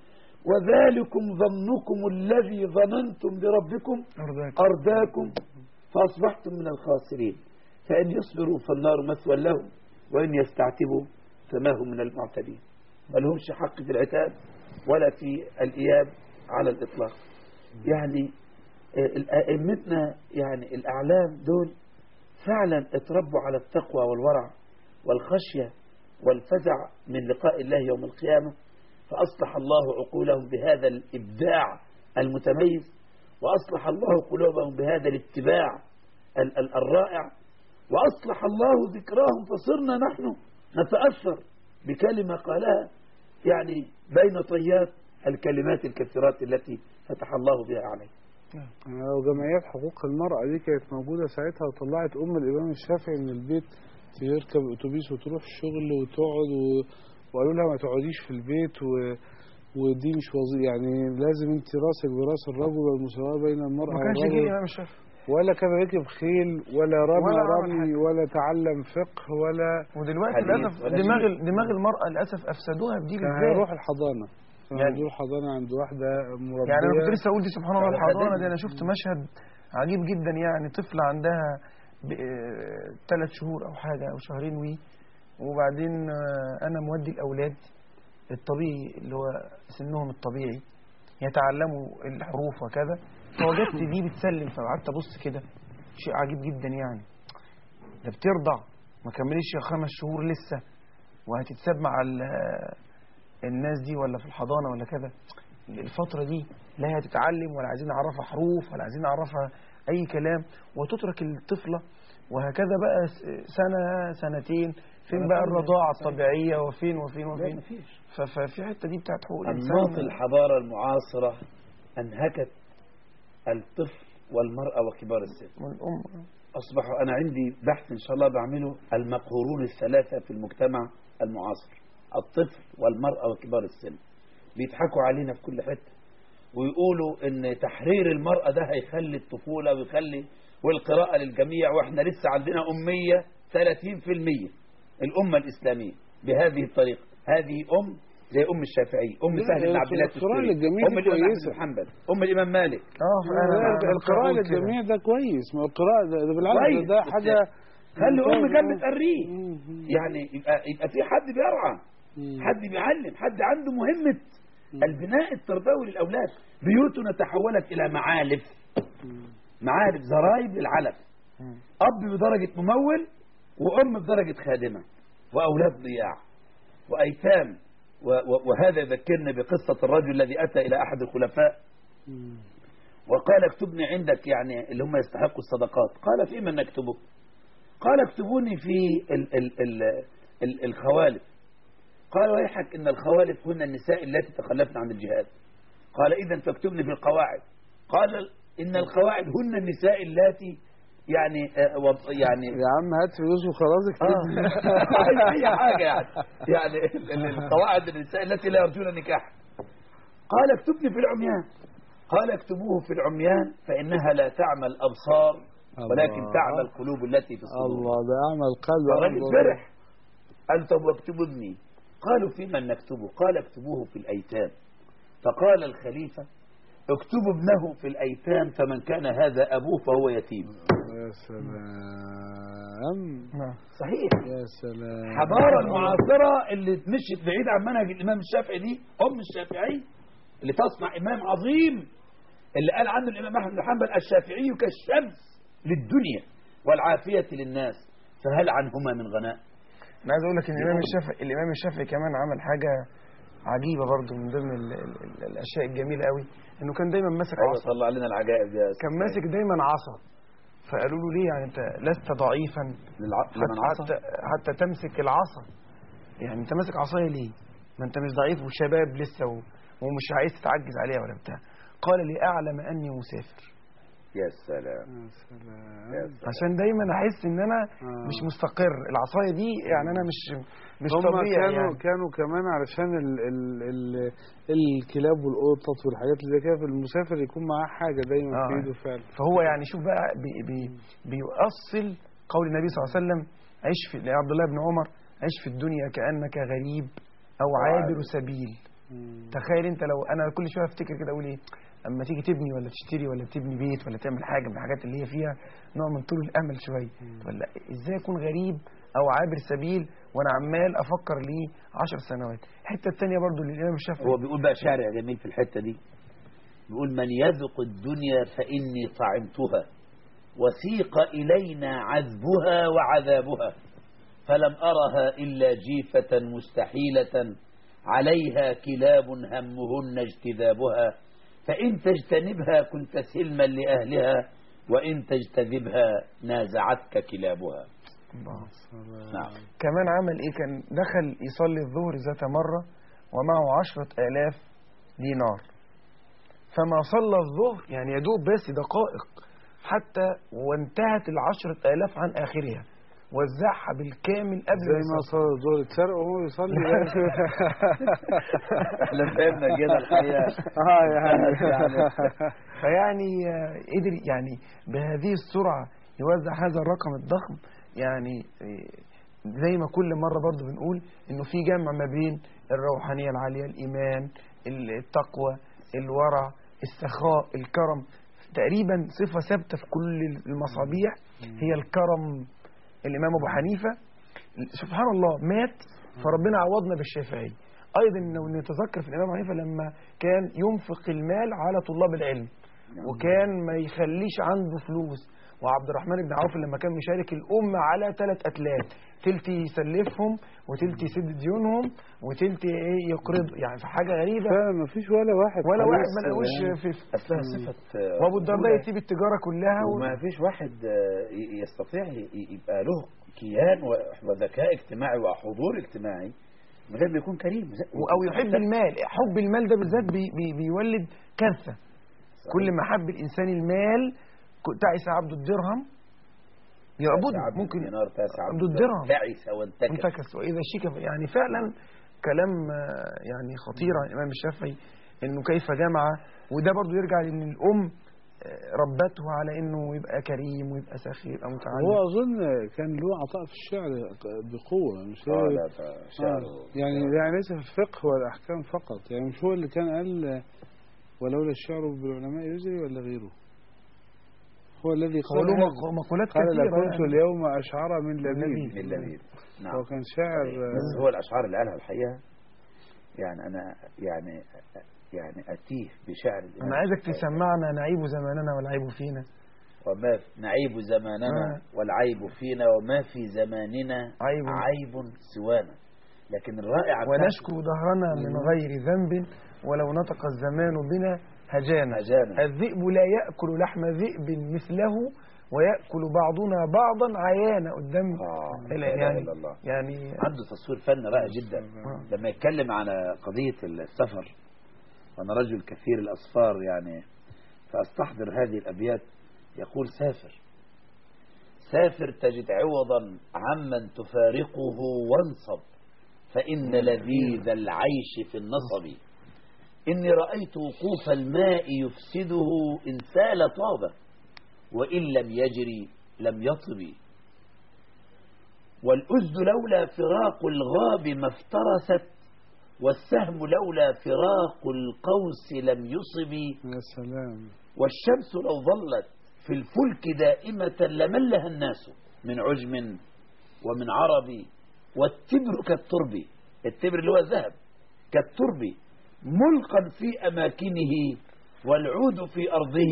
Speaker 3: وذلكم ظنكم الذي ظننتم بربكم
Speaker 4: أرضاك
Speaker 3: أرداكم فأصبحتم من الخاسرين فإن يصبروا فالنار مثوى لهم وإن يستعتبوا فما هم من المعتدين ما لهمش حق في العتاب ولا في الإياب على الإطلاق يعني آه، أئمتنا يعني الأعلام دول فعلا اتربوا على التقوى والورع والخشية والفزع من لقاء الله يوم القيامة فأصلح الله عقولهم بهذا الإبداع المتميز وأصلح الله قلوبهم بهذا الاتباع ال- ال- الرائع وأصلح الله ذكراهم فصرنا نحن نتأثر بكلمة قالها يعني بين طيات الكلمات الكثيرات التي فتح الله بها عليه
Speaker 2: آه، وجمعيات حقوق المرأة دي كانت موجودة ساعتها وطلعت أم الإمام الشافعي من البيت تركب أتوبيس وتروح الشغل وتقعد و... وقالوا لها ما تقعديش في البيت و... ودي مش وظيفة يعني لازم انت راسك براس الرجل والمساواة بين المرأة
Speaker 4: ما كانش
Speaker 2: والرجل
Speaker 4: كده يا مش
Speaker 2: ولا كان ركب خيل ولا رمى
Speaker 4: ولا عمل
Speaker 2: رمي ولا تعلم فقه ولا
Speaker 4: ودلوقتي
Speaker 3: حديث
Speaker 4: للأسف
Speaker 3: ولا
Speaker 4: دماغ
Speaker 3: شيء.
Speaker 4: ال- دماغ المرأة للأسف أفسدوها بدي
Speaker 2: كان
Speaker 4: بالذات
Speaker 2: هيروح الحضانة كان
Speaker 4: يعني-
Speaker 2: هيروح حضانة عند واحدة مربية
Speaker 4: يعني انا كنت لسه اقول دي سبحان الله
Speaker 3: على
Speaker 4: الحضانه
Speaker 3: خدمة.
Speaker 4: دي انا شفت مشهد عجيب جدا يعني طفله عندها ثلاث شهور او حاجه او شهرين وي وبعدين آه، انا مودي الاولاد الطبيعي اللي هو سنهم الطبيعي يتعلموا الحروف وكذا فوجدت دي بتسلم فقعدت ابص كده شيء عجيب جدا يعني ده بترضع ما كملش خمس شهور لسه وهتتساب مع ال- الناس دي ولا في الحضانه ولا كذا الفتره دي لا هي هتتعلم ولا عايزين نعرفها حروف ولا عايزين نعرفها اي كلام وتترك الطفله وهكذا بقى س- سنه سنتين فين بقى الرضاعه الطبيعيه وفين وفين وفين
Speaker 3: مفيش
Speaker 4: ف- ففي حته دي بتاعت حقوق
Speaker 3: أنماط
Speaker 4: الانسان
Speaker 3: الحضارة المعاصرة أنهكت الطفل والمرأة وكبار السن
Speaker 4: والام
Speaker 3: أصبحوا أنا عندي بحث إن شاء الله بعمله المقهورون الثلاثة في المجتمع المعاصر الطفل والمرأة وكبار السن بيضحكوا علينا في كل حتة ويقولوا إن تحرير المرأة ده هيخلي الطفولة ويخلي والقراءة للجميع وإحنا لسه عندنا أمية 30% الأمة الإسلامية بهذه الطريقة هذه أم زي أم الشافعي أم
Speaker 2: لا،
Speaker 3: سهل بن
Speaker 2: هي
Speaker 3: عبد الله
Speaker 2: القراءة
Speaker 3: التستوري
Speaker 2: للجميع
Speaker 3: أم
Speaker 2: دي
Speaker 3: الإمام أحمد
Speaker 2: كويسة.
Speaker 3: بن حنبل أم الإمام مالك
Speaker 4: اه فانا
Speaker 2: لا، القراءة للجميع ده كويس ما القراءة ده, ده بالعكس
Speaker 3: كويس،
Speaker 2: ده, ده
Speaker 3: بس
Speaker 2: حاجة
Speaker 3: خلي أم
Speaker 2: ممتازة.
Speaker 3: كانت بتقريه
Speaker 2: مم. مم.
Speaker 3: يعني يبقى يبقى في حد بيرعى
Speaker 2: مم.
Speaker 3: حد بيعلم حد عنده مهمة البناء التربوي للأولاد بيوتنا تحولت إلى معالف معالف زرايب للعلف أب بدرجة ممول وأم بدرجة خادمة وأولاد ضياع وأيتام و- و- وهذا يذكرني بقصة الرجل الذي أتى إلى أحد الخلفاء
Speaker 2: مم.
Speaker 3: وقال اكتبني عندك يعني اللي هم يستحقوا الصدقات قال في من نكتبه قال اكتبوني في ال ال ال ال الخوالف قال ويحك ان الخوالف هن النساء التي تخلفن عن الجهاد قال اذا فاكتبني في القواعد قال ان القواعد هن النساء اللاتي يعني آه، وض- يعني
Speaker 2: يا عم هات فلوس وخلاص اكتب
Speaker 3: اه اي حاجه يعني يعني ال- ال- القواعد النساء التي لا يرجون نكاح قال اكتبني في العميان قال اكتبوه في العميان فانها لا تعمى الابصار ولكن
Speaker 2: الله.
Speaker 3: تعمى القلوب التي في الصدور
Speaker 2: الله ده اعمل قلب
Speaker 3: الراجل
Speaker 2: الله.
Speaker 3: فرح قال طب واكتبوا ابني قالوا في من نكتبه قال اكتبوه في الايتام فقال الخليفه اكتبوا ابنه في الايتام فمن كان هذا ابوه فهو يتيم
Speaker 2: يا سلام
Speaker 4: نعم
Speaker 3: صحيح
Speaker 2: يا سلام
Speaker 3: الحضارة المعاصرة اللي مشيت بعيد عن منهج الإمام الشافعي دي أم الشافعي اللي تصنع إمام عظيم اللي قال عنه الإمام أحمد بن حنبل الشافعي كالشمس للدنيا والعافية للناس فهل عنهما من غناء
Speaker 4: انا عايز اقول لك ان الامام الشافعي الامام الشافعي كمان عمل حاجه عجيبه برضو من ضمن ال ال ال الاشياء الجميله قوي انه كان دايما ماسك
Speaker 3: أيوة
Speaker 4: عصا
Speaker 3: صلى علينا العجائب يا
Speaker 4: كان ماسك دايما عصا فقالوا له ليه يعني انت لست ضعيفا
Speaker 3: للعقل من
Speaker 4: حتى,
Speaker 3: عصى
Speaker 4: حتى, حتى تمسك العصا يعني انت ماسك عصايه ليه ما انت مش ضعيف وشباب لسه و... ومش عايز تتعجز عليها ولا بتاع قال لأعلم أني مسافر
Speaker 3: يا سلام
Speaker 2: يا سلام
Speaker 3: يا سلام
Speaker 4: عشان دايما أحس إن أنا
Speaker 2: آه.
Speaker 4: مش مستقر العصاية دي يعني أنا مش مش
Speaker 2: هم
Speaker 4: طبيعي
Speaker 2: كانوا
Speaker 4: يعني
Speaker 2: كانوا كمان علشان ال ال ال الكلاب والقطط والحاجات اللي زي كده فالمسافر يكون معاه حاجه دايما
Speaker 4: آه.
Speaker 2: في ايده فعلا
Speaker 4: فهو يعني شوف بقى بي بي بيؤصل قول النبي صلى الله عليه وسلم عيش في لعبد الله بن عمر عيش في الدنيا كأنك غريب أو عابر سبيل
Speaker 2: مم.
Speaker 4: تخيل انت لو انا كل شويه افتكر كده اقول ايه اما تيجي تبني ولا تشتري ولا تبني بيت ولا تعمل حاجه من الحاجات اللي هي فيها نوع من طول الامل شويه ولا ازاي اكون غريب او عابر سبيل وانا عمال افكر ليه عشر سنوات الحته الثانيه برضو اللي الامام الشافعي
Speaker 3: هو بيقول بقى شارع جميل في الحتة دي بيقول من يذق الدنيا فإني طعمتها وسيق إلينا عذبها وعذابها فلم أرها إلا جيفة مستحيلة عليها كلاب همهن اجتذابها فإن تجتنبها كنت سلما لأهلها وإن تجتذبها نازعتك كلابها
Speaker 4: الله.
Speaker 3: نعم
Speaker 4: كمان عمل ايه كان دخل يصلي الظهر ذات مره ومعه عشرة آلاف دينار فما صلى الظهر يعني يدوب بس دقائق حتى وانتهت العشرة آلاف عن آخرها وزعها بالكامل قبل
Speaker 2: زي
Speaker 4: ما
Speaker 2: ما
Speaker 4: يصلي
Speaker 2: صلى الظهر اتسرق وهو يصلي
Speaker 3: احنا فهمنا كده الحقيقة
Speaker 2: اه يعني
Speaker 4: فيعني آه، قدر يعني بهذه السرعة يوزع هذا الرقم الضخم يعني آه، زي ما كل مرة برضو بنقول انه في جمع ما بين الروحانية العالية الإيمان التقوى الورع السخاء الكرم تقريبا صفة ثابتة في كل المصابيح هي الكرم الإمام أبو حنيفة سبحان الله مات فربنا عوضنا بالشافعي ايضا لو نتذكر في الامام حنيفه لما كان ينفق المال على طلاب العلم وكان ما يخليش عنده فلوس وعبد الرحمن بن عوف لما كان مشارك الأمة على ثلاث أتلات تلت يسلفهم وتلت يسد ديونهم وتلت ايه يقرض يعني في حاجة غريبة
Speaker 2: فعلا ما فيش ولا واحد
Speaker 4: ولا واحد
Speaker 2: خالص
Speaker 4: ما لقوش
Speaker 2: يعني.
Speaker 4: في في-
Speaker 3: أصلها صفة آه،
Speaker 4: وابو الدرداء
Speaker 3: رجولة.
Speaker 4: يسيب التجارة كلها و...
Speaker 3: وما فيش واحد آه، ي- يستطيع ي- يبقى له كيان و- وذكاء اجتماعي وحضور اجتماعي من غير ما يكون كريم زي-
Speaker 4: او يحب المال حب المال ده بالذات بي بي بيولد كارثة كل ما حب الإنسان المال ك- تعس عبد الدرهم يعبده
Speaker 3: عبد
Speaker 4: ممكن
Speaker 3: الدينار تاسع
Speaker 4: عبد الدرهم
Speaker 3: تعس وانتكس
Speaker 4: انتكس واذا شيك يعني فعلا كلام آه، يعني خطير عن الامام الشافعي انه كيف جمع وده برضو يرجع لان الام آه، ربته على انه يبقى كريم ويبقى سخي يبقى
Speaker 2: هو
Speaker 4: متعلم
Speaker 2: أظن كان له عطاء في الشعر بقوة مش
Speaker 3: آه،
Speaker 2: هو
Speaker 3: لا، فشعره-
Speaker 2: آه. يعني يعني ليس في الفقه والأحكام فقط يعني مش هو اللي كان قال ولولا الشعر بالعلماء يجري ولا غيره هو الذي
Speaker 4: هو له
Speaker 2: قال هذا.
Speaker 4: مق- مقولات
Speaker 2: قال
Speaker 4: كثيره
Speaker 2: لكنت
Speaker 4: يعني.
Speaker 2: اليوم أشعر من لبيب
Speaker 4: لبيب.
Speaker 3: من لبيب نعم
Speaker 2: هو كان شاعر
Speaker 3: بس هو الأشعار اللي قالها الحقيقة يعني أنا يعني يعني أتيه بشعر الإمام
Speaker 4: انا عايزك
Speaker 3: الشافعي.
Speaker 4: تسمعنا نعيب زماننا والعيب فينا
Speaker 3: وما في نعيب زماننا
Speaker 4: آه.
Speaker 3: والعيب فينا وما في زماننا
Speaker 4: عيب.
Speaker 3: عيب سوانا لكن الرائع
Speaker 4: ونشكو دهرنا من غير ذنب ولو نطق الزمان بنا هجانا
Speaker 3: هجانا.
Speaker 4: الذئب لا يأكل لحم ذئب مثله ويأكل بعضنا بعضا عيانا قدام
Speaker 3: آه،
Speaker 4: لا
Speaker 3: لا إله
Speaker 4: يعني
Speaker 3: إلا الله.
Speaker 4: يعني
Speaker 3: عنده تصوير فن رائع جدا
Speaker 4: آه.
Speaker 3: لما يتكلم على قضية السفر وأنا رجل كثير الأسفار يعني فأستحضر هذه الأبيات يقول سافر سافر تجد عوضا عمن تفارقه وانصب فإن لذيذ العيش في النصب إني رأيت وقوف الماء يفسده إن سال طابه وإن لم يجري لم يطب والأزد لولا فراق الغاب ما افترست والسهم لولا فراق القوس لم يصب
Speaker 2: يا سلام
Speaker 3: والشمس لو ظلت في الفلك دائمة لملها الناس من عجم ومن عرب والتبر كالترب التبر اللي هو الذهب كالترب ملقا في أماكنه والعود في أرضه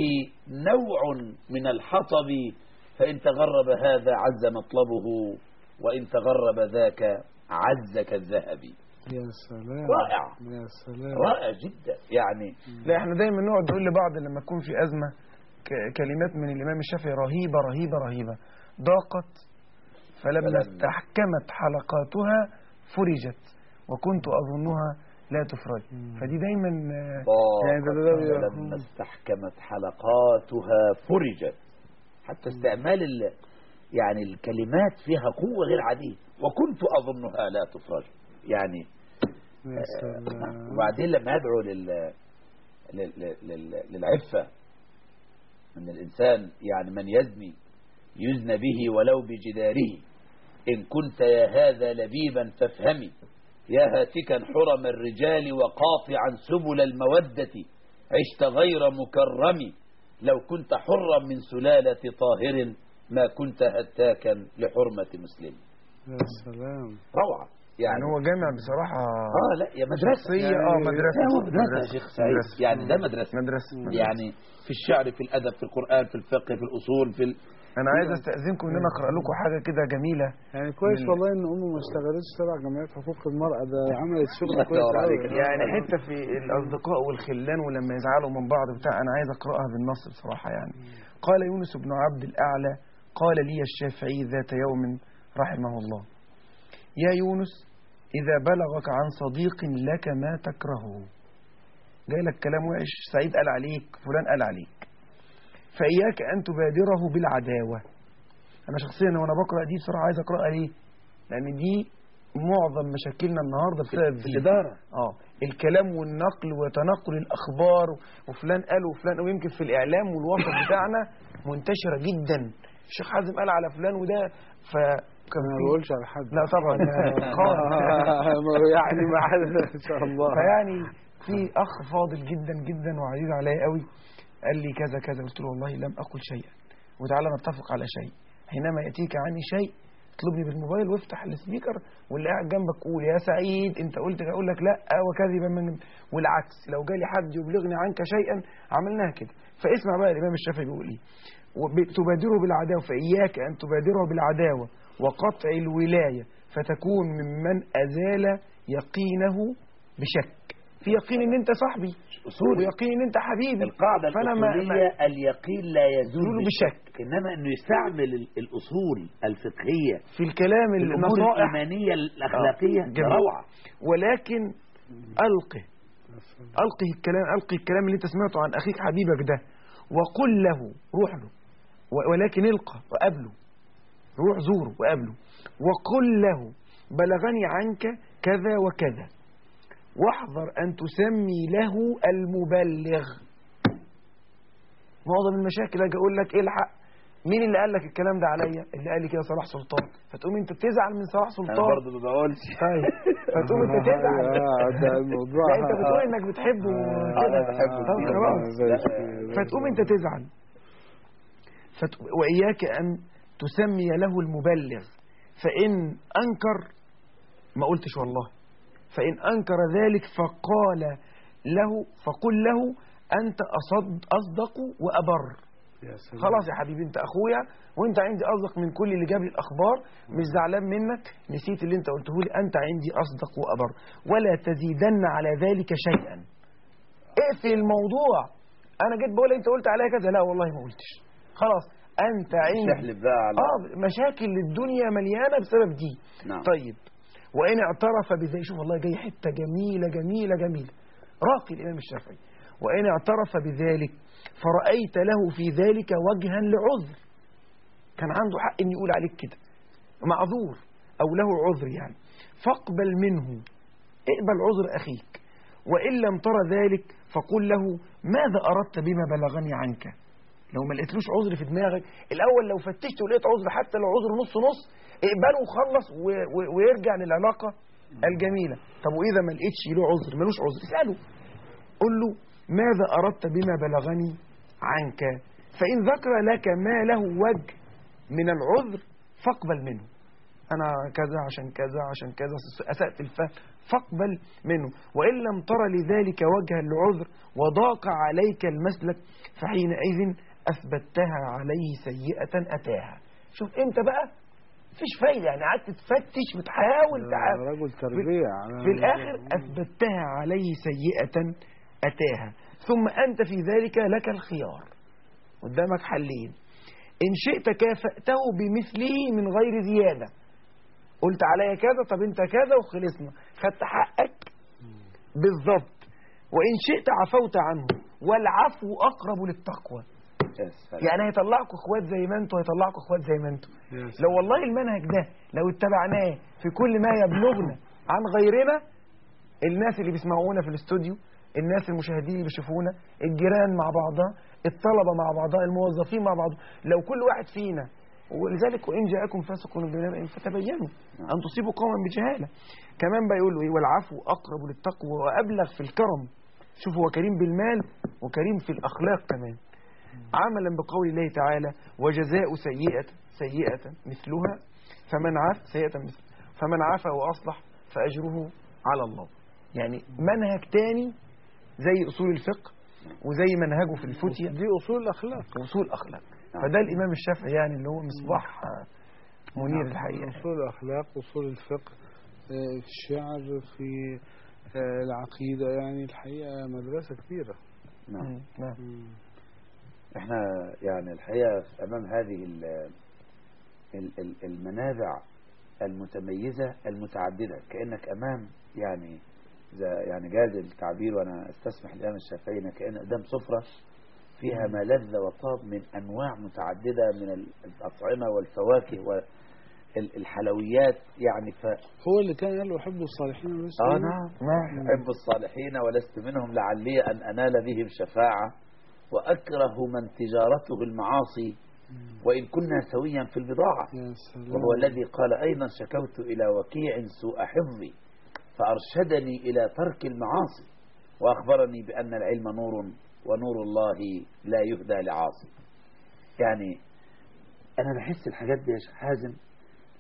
Speaker 3: نوع من الحطب فإن تغرب هذا عز مطلبه وإن تغرب ذاك عز كالذهب
Speaker 2: يا سلام
Speaker 3: رائع.
Speaker 2: يا سلام
Speaker 3: رائع جدا يعني
Speaker 4: لا احنا دايما نقعد نقول لبعض لما تكون في أزمة ك- كلمات من الإمام الشافعي رهيبة رهيبة رهيبة ضاقت فلما
Speaker 3: فلما-
Speaker 4: استحكمت حلقاتها فرجت وكنت أظنها لا تفرج فدي دايما آه،
Speaker 2: يعني ده- ده- ده-
Speaker 3: لما استحكمت حلقاتها فرجت حتى استعمال ال... يعني الكلمات فيها قوة غير عادية وكنت أظنها لا تفرج يعني
Speaker 2: يا سلام
Speaker 3: وبعدين لما يدعو لل... لل... لل... للعفة من الإنسان يعني من يزني يزنى به ولو بجداره إن كنت يا هذا لبيبا فافهمي يا هاتكا حرم الرجال وقاطعا سبل المودة عشت غير مكرم لو كنت حرا من سلالة طاهر ما كنت هتاكا لحرمة مسلم
Speaker 2: يا سلام
Speaker 3: روعة
Speaker 4: يعني
Speaker 3: يعني
Speaker 4: هو جامع بصراحة
Speaker 3: اه لا يا مدرسة
Speaker 4: شخصية اه مدرسة
Speaker 3: لا، هو مدرسة يا شيخ سعيد
Speaker 4: مدرسة.
Speaker 3: يعني ده مدرسة
Speaker 4: مدرسة
Speaker 3: يعني في الشعر في الأدب في القرآن في الفقه في الأصول في ال...
Speaker 4: أنا عايز أستأذنكم إن أنا أقرأ لكم حاجة كده جميلة
Speaker 2: يعني كويس
Speaker 4: من-
Speaker 2: والله ان امه ما اشتغلتش تبع جمعيات حقوق المرأة ده عملت شغل
Speaker 3: الله
Speaker 2: كويس
Speaker 3: يدور عليك.
Speaker 2: قوي
Speaker 4: يعني حتة في الأصدقاء والخلان ولما يزعلوا من بعض بتاع أنا عايز أقرأها بالنص بصراحة يعني قال يونس بن عبد الأعلى قال لي الشافعي ذات يوم رحمه الله يا يونس إذا بلغك عن صديق لك ما تكرهه جاي لك كلام وحش سعيد قال عليك فلان قال عليك فإياك أن تبادره بالعداوة أنا شخصيا وأنا بقرأ دي بصراحة عايز أقرأها ليه لأن دي معظم مشاكلنا النهاردة بسبب
Speaker 3: في
Speaker 4: دي.
Speaker 3: الإدارة
Speaker 4: اه الكلام والنقل وتنقل الاخبار وفلان قال وفلان ويمكن في الاعلام والوسط بتاعنا منتشره جدا الشيخ حازم قال على فلان وده فكان
Speaker 2: انا ما
Speaker 4: في
Speaker 2: بقولش على حد
Speaker 4: لا طبعا خالص
Speaker 2: يعني ما حد ان شاء الله
Speaker 4: فيعني في اخ فاضل جدا جدا وعزيز عليا قوي قال لي كذا كذا قلت له والله لم اقل شيئا وتعالى نتفق على شيء حينما ياتيك عني شيء اطلبني بالموبايل وافتح السبيكر واللي قاعد جنبك قول يا سعيد انت قلت كده، اقول لك لا وكذبا من والعكس لو جالي حد يبلغني عنك شيئا عملناها كده فاسمع بقى الامام الشافعي بيقول ايه وب- تبادره بالعداوه فاياك ان تبادره بالعداوه وقطع الولايه فتكون ممن ازال يقينه بشك في يقين ان انت صاحبي
Speaker 3: أصولي
Speaker 4: ويقين ان انت حبيبي
Speaker 3: القاعدة
Speaker 4: فأنا ما-
Speaker 3: الأصولية اليقين لا يزول
Speaker 4: يزول
Speaker 3: بشك إنما أنه يستعمل ال- الأصول الفقهية
Speaker 4: في الكلام
Speaker 3: في الأمور
Speaker 4: النصائح
Speaker 3: الإيمانية الأخلاقية
Speaker 4: آه، جميل.
Speaker 3: روعة
Speaker 4: ولكن ألقه ألقه الكلام ألقي الكلام اللي أنت سمعته عن أخيك حبيبك ده وقل له روح له و- ولكن القى وقابله روح زوره وقابله وقل له بلغني عنك كذا وكذا واحذر أن تسمي له المبلغ معظم المشاكل اجي اقول لك الحق مين اللي قال لك الكلام ده عليا اللي قال لي كده صلاح سلطان فتقوم انت تزعل من صلاح
Speaker 3: أنا
Speaker 4: سلطان
Speaker 3: برضه ما بقولش
Speaker 4: طيب فتقوم انت تزعل
Speaker 2: آه، ده الموضوع
Speaker 4: لا انت بتقول انك بتحبه كده
Speaker 3: بحبه
Speaker 4: طب
Speaker 3: كتير.
Speaker 4: خلاص
Speaker 2: لا.
Speaker 4: فتقوم انت تزعل فت... واياك ان تسمي له المبلغ فان انكر ما قلتش والله فان انكر ذلك فقال له فقل له انت اصد اصدق وابر
Speaker 2: يا سلام.
Speaker 4: خلاص يا حبيبي انت اخويا وانت عندي اصدق من كل اللي جاب لي الاخبار مش زعلان منك نسيت اللي انت قلته لي انت عندي اصدق وابر ولا تزيدن على ذلك شيئا اقفل الموضوع انا جيت بقول انت قلت عليا كذا لا والله ما قلتش خلاص انت عندي
Speaker 3: تحلف بقى على
Speaker 4: اه مشاكل الدنيا مليانه بسبب دي
Speaker 3: نعم.
Speaker 4: طيب وان اعترف بذلك شوف والله جاي حته جميله جميله جميله راقي الامام الشافعي وان اعترف بذلك فرأيت له في ذلك وجها لعذر كان عنده حق ان يقول عليك كده معذور او له عذر يعني فاقبل منه اقبل عذر اخيك وان لم ترى ذلك فقل له ماذا اردت بما بلغني عنك لو ما لقيتلوش عذر في دماغك الاول لو فتشت ولقيت عذر حتى لو عذر نص نص اقبله وخلص و... و... ويرجع للعلاقه الجميله طب واذا ما لقيتش له عذر ملوش عذر اساله قل له ماذا اردت بما بلغني عنك فان ذكر لك ما له وجه من العذر فاقبل منه انا كذا عشان كذا عشان كذا اسات الفهم فاقبل منه وان لم تر لذلك وجها لعذر وضاق عليك المسلك فحينئذ اثبتها عليه سيئه اتاها شوف انت بقى مفيش فايده يعني قعدت تفتش وتحاول تعال
Speaker 2: رجل تربية على
Speaker 4: في الآخر أثبتها عليه سيئة أتاها ثم أنت في ذلك لك الخيار قدامك حلين إن شئت كافأته بمثله من غير زيادة قلت عليا كذا طب أنت كذا وخلصنا خدت حقك بالضبط وإن شئت عفوت عنه والعفو أقرب للتقوى
Speaker 3: يا سلام.
Speaker 4: يعني هيطلعكم اخوات زي ما انتوا هيطلعكم اخوات زي ما انتوا
Speaker 2: يا
Speaker 4: لو والله المنهج ده لو اتبعناه في كل ما يبلغنا عن غيرنا الناس اللي بيسمعونا في الاستوديو الناس المشاهدين اللي بيشوفونا الجيران مع بعضها الطلبة مع بعضها الموظفين مع بعض لو كل واحد فينا ولذلك وإن جاءكم فاسق بنبأ فتبينوا أن تصيبوا قوما بجهالة كمان بيقول له إيه والعفو أقرب للتقوى وأبلغ في الكرم شوف هو كريم بالمال وكريم في الأخلاق كمان عملا بقول الله تعالى وجزاء سيئة سيئة مثلها فمن عاف سيئة مثل فمن عفا وأصلح فأجره على الله يعني منهج تاني زي أصول الفقه وزي منهجه في الفتية
Speaker 2: دي أصول الأخلاق
Speaker 4: أصول أخلاق فده الإمام الشافعي يعني اللي هو مصباح آه، منير الحقيقة
Speaker 2: أصول الأخلاق أصول الفقه آه، في الشعر في آه، العقيدة يعني الحقيقة مدرسة كبيرة
Speaker 3: نعم
Speaker 4: مم، نعم
Speaker 3: احنا يعني الحقيقة أمام هذه ال ال ال المنابع المتميزة المتعددة كأنك أمام يعني إذا يعني جاز التعبير وأنا استسمح الإمام الشافعي إن كأن قدام سفرة فيها ما لذ وطاب من أنواع متعددة من الأطعمة والفواكه والحلويات يعني ف
Speaker 2: هو اللي كان قال له أحب الصالحين ولست
Speaker 3: آه
Speaker 2: منهم.
Speaker 3: نعم
Speaker 4: نعم
Speaker 3: أحب الصالحين ولست منهم لعلي أن أنال بهم شفاعة وأكره من تجارته المعاصي وإن كنا سويا في البضاعة
Speaker 2: يا سلام
Speaker 3: وهو الذي قال أيضا شكوت إلى وكيع سوء حفظي فأرشدني إلى ترك المعاصي وأخبرني بأن العلم نور ونور الله لا يهدى لعاصي يعني أنا بحس الحاجات دي يا شيخ حازم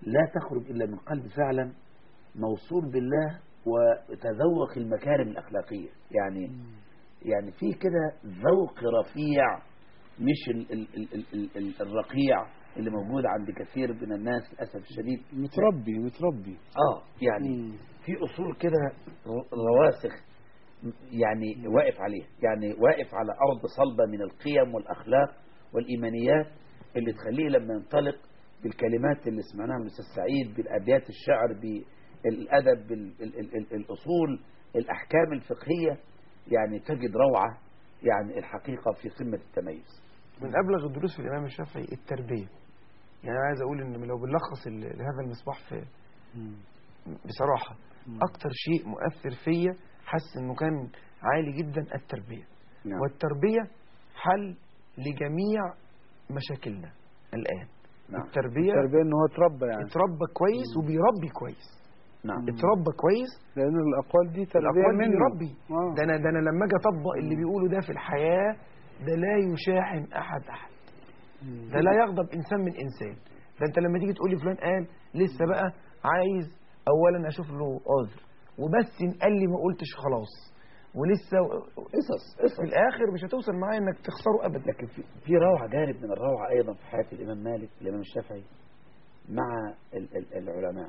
Speaker 3: لا تخرج إلا من قلب فعلا موصول بالله وتذوق المكارم الأخلاقية يعني يعني في كده ذوق رفيع مش ال ال ال ال ال ال الرقيع اللي موجود عند كثير من الناس للأسف الشديد
Speaker 2: متربي متربي
Speaker 3: اه يعني
Speaker 2: مم.
Speaker 3: في أصول كده ر- رواسخ يعني واقف عليها يعني واقف على أرض صلبة من القيم والأخلاق والإيمانيات اللي تخليه لما ينطلق بالكلمات اللي سمعناها من الأستاذ سعيد بالأبيات الشعر بالأدب بالأصول الأحكام الفقهية يعني تجد روعة يعني الحقيقة في قمة التميز
Speaker 4: من أبلغ الدروس في الإمام الشافعي التربية يعني أنا عايز أقول إن لو بنلخص ال- هذا المصباح في
Speaker 2: مم.
Speaker 4: بصراحة
Speaker 2: مم.
Speaker 4: أكتر شيء مؤثر فيا حاسس إنه كان عالي جدا التربية
Speaker 3: نعم.
Speaker 4: والتربية حل لجميع مشاكلنا الآن
Speaker 3: نعم.
Speaker 4: التربية
Speaker 2: التربية ان هو اتربى يعني
Speaker 4: اتربى كويس وبيربي كويس
Speaker 3: نعم
Speaker 4: اتربى كويس
Speaker 2: لان الاقوال دي تربية
Speaker 4: الأقوال
Speaker 2: منه
Speaker 4: بيربي
Speaker 2: آه.
Speaker 4: ده أنا ده أنا لما أجي أطبق اللي بيقوله ده في الحياة ده لا يشاحن أحد أحد
Speaker 2: مم.
Speaker 4: ده لا يغضب إنسان من إنسان ده أنت لما تيجي تقول لي فلان قال لسه بقى عايز أولا أشوف له عذر وبس إن قال لي ما قلتش خلاص ولسه
Speaker 3: قصص
Speaker 4: في
Speaker 3: قصص
Speaker 4: الآخر مش هتوصل معايا إنك تخسره أبدا
Speaker 3: لكن في, في روعة جانب من الروعة أيضا في حياة الإمام مالك الإمام الشافعي مع ال ال العلماء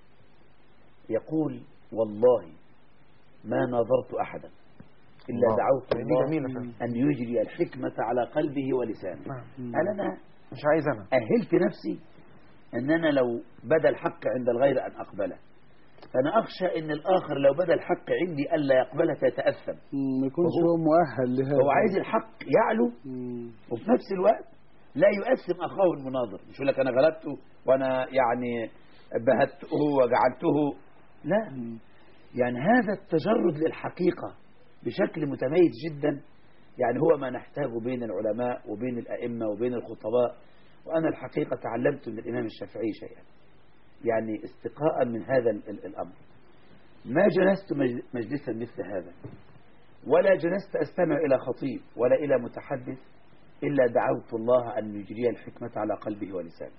Speaker 3: يقول والله ما نظرت أحدا إلا
Speaker 4: الله.
Speaker 3: دعوت
Speaker 4: دي
Speaker 3: الله
Speaker 4: جميلة فعلا.
Speaker 3: أن يجري الحكمة على قلبه ولسانه
Speaker 4: نعم.
Speaker 3: قال أنا
Speaker 4: مش عايز أنا
Speaker 3: أهلت نفسي أن أنا لو بدا الحق عند الغير أن أقبله فأنا أخشى أن الآخر لو بدا الحق عندي ألا يقبله فيتأثم
Speaker 2: مم. ما يكونش
Speaker 3: وهو-
Speaker 2: هو مؤهل لهذا
Speaker 3: هو عايز الحق يعلو
Speaker 2: مم.
Speaker 3: وفي نفس الوقت لا يؤثم أخاه المناظر مش يقول لك أنا غلبته وأنا يعني بهته وجعلته لا
Speaker 2: مم.
Speaker 3: يعني هذا التجرد للحقيقة بشكل متميز جدا يعني هو ما نحتاجه بين العلماء وبين الأئمة وبين الخطباء وأنا الحقيقة تعلمت من الإمام الشافعي شيئا يعني استقاء من هذا ال- ال- الأمر ما جلست مج- مجلسا مثل هذا ولا جلست أستمع إلى خطيب ولا إلى متحدث إلا دعوت الله أن يجري الحكمة على قلبه ولسانه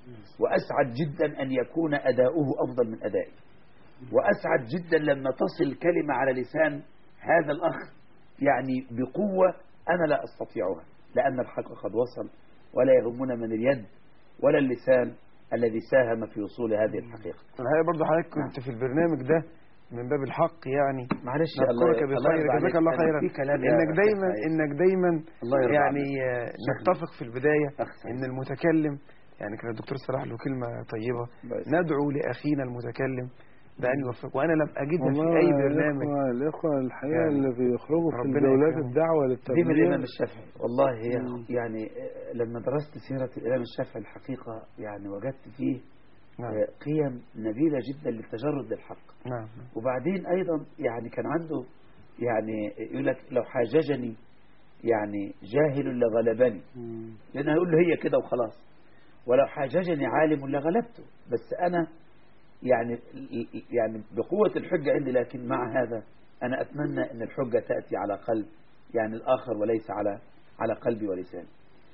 Speaker 3: وأسعد جدا أن يكون أداؤه أفضل من أدائي وأسعد جدا لما تصل كلمة على لسان هذا الأخ يعني بقوة أنا لا أستطيعها لأن الحق قد وصل ولا يهمنا من اليد ولا اللسان الذي ساهم في وصول هذه الحقيقة
Speaker 4: الحقيقة برضه حضرتك كنت في البرنامج ده من باب الحق يعني
Speaker 3: معلش
Speaker 4: نذكرك
Speaker 3: الله- الله
Speaker 4: بخير
Speaker 3: يرضى
Speaker 4: جزاك
Speaker 3: عليك.
Speaker 4: الله
Speaker 3: كان
Speaker 4: خيرا
Speaker 3: في كلام يا
Speaker 4: انك
Speaker 3: أخي
Speaker 4: دايما
Speaker 3: سعيد.
Speaker 4: انك دايما
Speaker 3: الله يرضى
Speaker 4: يعني آه، نتفق في البدايه
Speaker 3: أخ سعيد.
Speaker 4: ان المتكلم يعني كان الدكتور صلاح له كلمه طيبه
Speaker 3: الله يسلمك.
Speaker 4: ندعو لاخينا المتكلم بان يوفق وانا لم اجدها
Speaker 2: والله
Speaker 4: في اي
Speaker 2: يا
Speaker 4: برنامج
Speaker 2: الإخوة, الإخوة الحقيقة
Speaker 4: يعني
Speaker 2: اللي بيخرجوا في
Speaker 4: ربنا
Speaker 2: جولات
Speaker 4: يكرمهم.
Speaker 2: الدعوة
Speaker 3: دي من الإمام
Speaker 2: للتبليغ
Speaker 3: الشافعي والله هي
Speaker 2: مم.
Speaker 3: يعني آه، لما درست سيرة الإمام الشافعي الحقيقة يعني وجدت فيه
Speaker 4: نعم
Speaker 3: آه، قيم نبيلة جدا للتجرد للحق
Speaker 4: نعم
Speaker 3: وبعدين أيضا يعني كان عنده يعني يقول لك لو حاججني يعني جاهل لغلبني
Speaker 2: مم.
Speaker 3: لأن هيقول له هي كده وخلاص ولو حاججني عالم لغلبته بس أنا يعني يعني بقوة الحجة عندي لكن مع هذا أنا أتمنى أن الحجة تأتي على قلب يعني الآخر وليس على على قلبي ولساني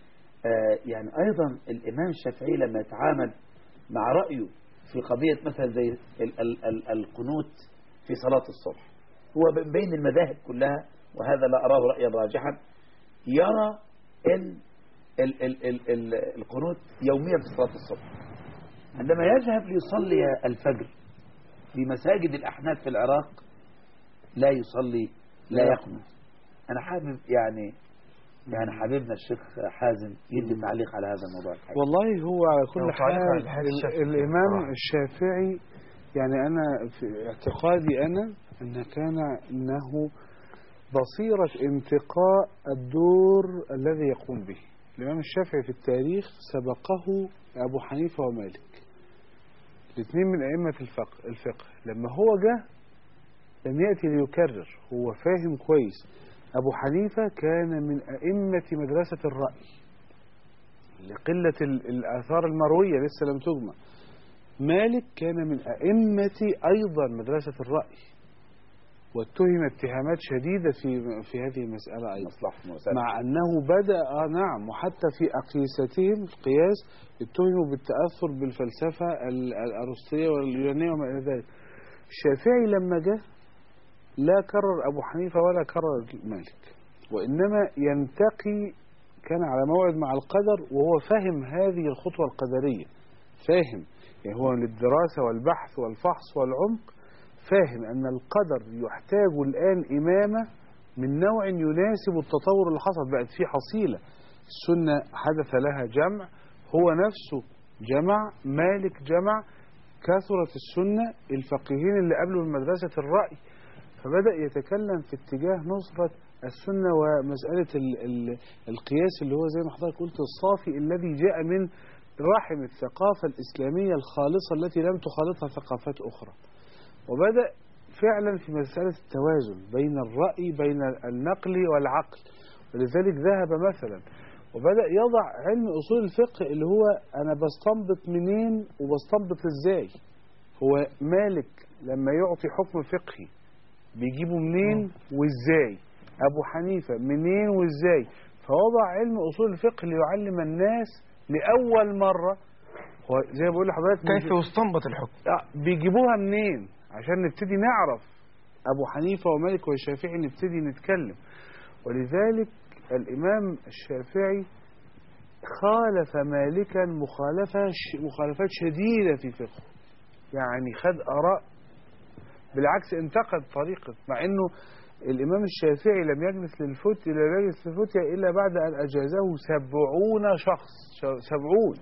Speaker 3: آه يعني أيضا الإمام الشافعي لما يتعامل مع رأيه في قضية مثلا زي ال ال ال القنوت في صلاة الصبح هو ب- بين المذاهب كلها وهذا لا أراه رأيا راجحا يرى أن ال ال ال ال القنوت يوميا في صلاة الصبح عندما يذهب ليصلي الفجر في مساجد الأحناف في العراق لا يصلي لا يقنط أنا حابب يعني يعني حبيبنا الشيخ حازم يدي تعليق على هذا الموضوع الحقيقي
Speaker 2: والله هو على كل
Speaker 4: لو تعليق على
Speaker 2: حال
Speaker 4: الحديث
Speaker 2: ال-
Speaker 4: الشافعي
Speaker 2: الإمام
Speaker 4: بصراحة.
Speaker 2: الشافعي يعني أنا في اعتقادي أنا أن كان أنه بصيرة انتقاء الدور الذي يقوم به الإمام الشافعي في التاريخ سبقه أبو حنيفة ومالك الاثنين من أئمة الفقه, الفقه لما هو جه لم يأتي ليكرر هو فاهم كويس أبو حنيفة كان من أئمة مدرسة الرأي لقلة ال- الآثار المروية لسه لم تجمع مالك كان من أئمة أيضا مدرسة الرأي واتهم اتهامات شديدة في في هذه المسألة أيضا
Speaker 3: مصلحة مؤسسة
Speaker 2: مع أنه بدأ آه نعم وحتى في أقيستهم القياس اتهموا بالتأثر بالفلسفة ال- الأرسطية واليونانية وما إلى ذلك الشافعي لما جه لا كرر أبو حنيفة ولا كرر مالك وإنما ينتقي كان على موعد مع القدر وهو فاهم هذه الخطوة القدرية فاهم يعني هو للدراسة والبحث والفحص والعمق فاهم أن القدر يحتاج الآن إمامة من نوع يناسب التطور اللي حصل بقت في حصيلة السنة حدث لها جمع هو نفسه جمع مالك جمع كثرت السنة الفقيهين اللي قبلوا من مدرسة الرأي فبدأ يتكلم في اتجاه نصرة السنة ومسألة ال ال القياس اللي هو زي ما حضرتك قلت الصافي الذي جاء من رحم الثقافة الإسلامية الخالصة التي لم تخالطها ثقافات أخرى وبدأ فعلا في مسألة التوازن بين الرأي بين النقل والعقل ولذلك ذهب مثلا وبدأ يضع علم أصول الفقه اللي هو أنا بستنبط منين وبستنبط إزاي هو مالك لما يعطي حكم فقهي بيجيبه منين وإزاي أبو حنيفة منين وإزاي فوضع علم أصول الفقه ليعلم الناس لأول مرة هو زي ما بقول لحضرتك
Speaker 4: كيف يستنبط الحكم
Speaker 2: آه، بيجيبوها منين عشان نبتدي نعرف أبو حنيفة ومالك والشافعي نبتدي نتكلم ولذلك الإمام الشافعي خالف مالكا مخالفة ش- مخالفات شديدة في فقهه يعني خد آراء بالعكس انتقد طريقة مع أنه الإمام الشافعي لم يجلس للفت لم يجلس للفتية إلا بعد أن أجازه سبعون شخص ش- سبعون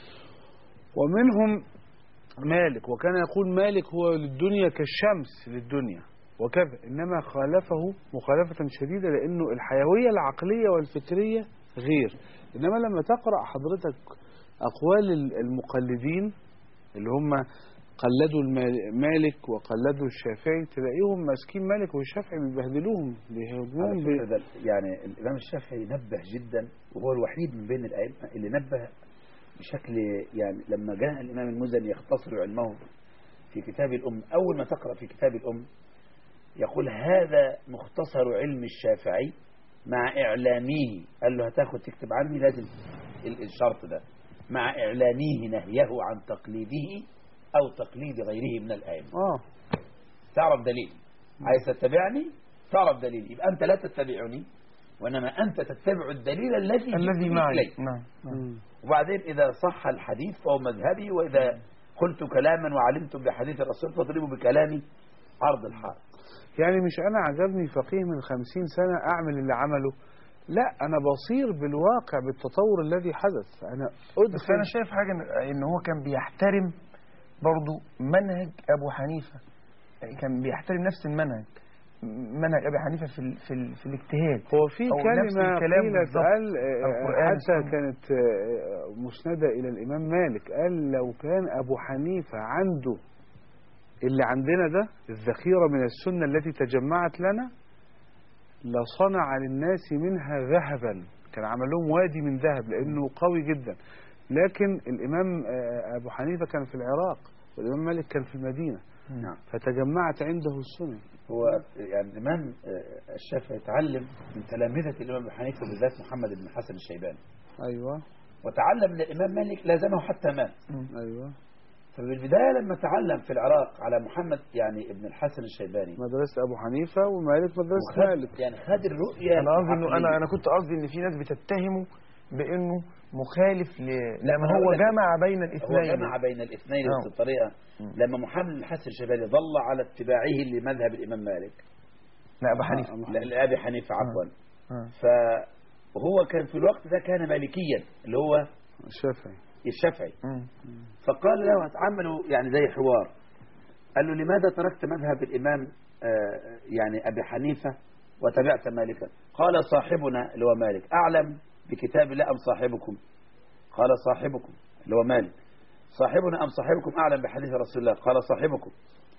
Speaker 2: ومنهم مالك وكان يقول مالك هو للدنيا كالشمس للدنيا وكذا إنما خالفه مخالفة شديدة لأنه الحيوية العقلية والفكرية غير إنما لما تقرأ حضرتك أقوال ال- المقلدين اللي هم قلدوا المال- مالك وقلدوا الشافعي تلاقيهم ماسكين مالك والشافعي بيبهدلوهم بيهاجموهم
Speaker 3: على
Speaker 2: بي...
Speaker 3: فكرة ده يعني الإمام الشافعي نبه جدا وهو الوحيد من بين الأئمة اللي نبه بشكل يعني لما جاء الإمام المزني يختصر علمه في كتاب الأم أول ما تقرأ في كتاب الأم يقول هذا مختصر علم الشافعي مع إعلاميه قال له هتاخد تكتب عني لازم ال- الشرط ده مع إعلاميه نهيه عن تقليده أو تقليد غيره من الأئمة
Speaker 2: آه
Speaker 3: تعرف دليل عايز تتبعني تعرف دليل يبقى أنت لا تتبعني وإنما أنت تتبع الدليل الذي
Speaker 4: الذي
Speaker 3: جئت
Speaker 4: معي
Speaker 3: إليه.
Speaker 4: نعم نعم.
Speaker 2: مم.
Speaker 3: وبعدين إذا صح الحديث فهو مذهبي وإذا قلت كلاما وعلمتم بحديث الرسول فاضربوا بكلامي عرض الحائط
Speaker 2: يعني مش أنا عجبني فقيه من خمسين سنة أعمل اللي عمله لا أنا بصير بالواقع بالتطور الذي حدث أنا
Speaker 4: بس
Speaker 2: أدخل
Speaker 4: انا شايف حاجه إن- ان هو كان بيحترم برضو منهج ابو حنيفه يعني كان بيحترم نفس المنهج م- منهج ابي حنيفه في ال في, ال في الاجتهاد
Speaker 2: هو في
Speaker 4: أو نفس
Speaker 2: كلمة
Speaker 4: الكلام
Speaker 2: قيلت
Speaker 4: بالظبط.
Speaker 2: قال آه،
Speaker 4: القرآن
Speaker 2: حتى
Speaker 4: السنة.
Speaker 2: كانت آه، مسندة إلى الإمام مالك قال لو كان أبو حنيفة عنده اللي عندنا ده الذخيرة من السنة التي تجمعت لنا لصنع للناس منها ذهبا كان عمل لهم وادي من ذهب لأنه قوي جدا لكن الإمام آه، أبو حنيفة كان في العراق والإمام مالك كان في المدينة
Speaker 3: نعم
Speaker 2: فتجمعت عنده السنن
Speaker 3: هو يعني الإمام آه، الشافعي تعلم من تلامذة الإمام أبو حنيفة بالذات محمد بن الحسن الشيباني
Speaker 2: أيوة
Speaker 3: وتعلم من الإمام مالك لازمه حتى مات
Speaker 2: أيوة
Speaker 3: فبالبداية لما تعلم في العراق على محمد يعني ابن الحسن الشيباني
Speaker 2: مدرسة أبو حنيفة ومالك مدرسة
Speaker 3: وخد
Speaker 2: مالك
Speaker 3: يعني خد الرؤية
Speaker 4: انا قصدي انه انا
Speaker 3: العقلية.
Speaker 4: انا كنت قصدي ان في ناس بتتهمه بانه مخالف ل لما
Speaker 3: أنا
Speaker 4: هو
Speaker 3: أقول لك-
Speaker 4: جمع بين
Speaker 3: هو
Speaker 4: الاثنين
Speaker 3: جمع بين الاثنين
Speaker 4: آه.
Speaker 3: بس الطريقة لما محمد بن الحسن الشيباني ظل على اتباعه لمذهب الإمام مالك
Speaker 4: لا ابو حنيفه
Speaker 2: آه،
Speaker 3: لا- لأبي حنيفة عفوا
Speaker 4: آه.
Speaker 3: فهو كان في الوقت ده كان مالكيا اللي هو
Speaker 2: الشافعي
Speaker 3: الشافعي
Speaker 4: مم.
Speaker 3: فقال له هتعملوا يعني زي حوار قال له لماذا تركت مذهب الإمام آه، يعني أبي حنيفة وتبعت مالكا قال صاحبنا اللي هو مالك أعلم بكتاب الله أم صاحبكم قال صاحبكم اللي هو مالك صاحبنا أم صاحبكم أعلم بحديث رسول الله قال صاحبكم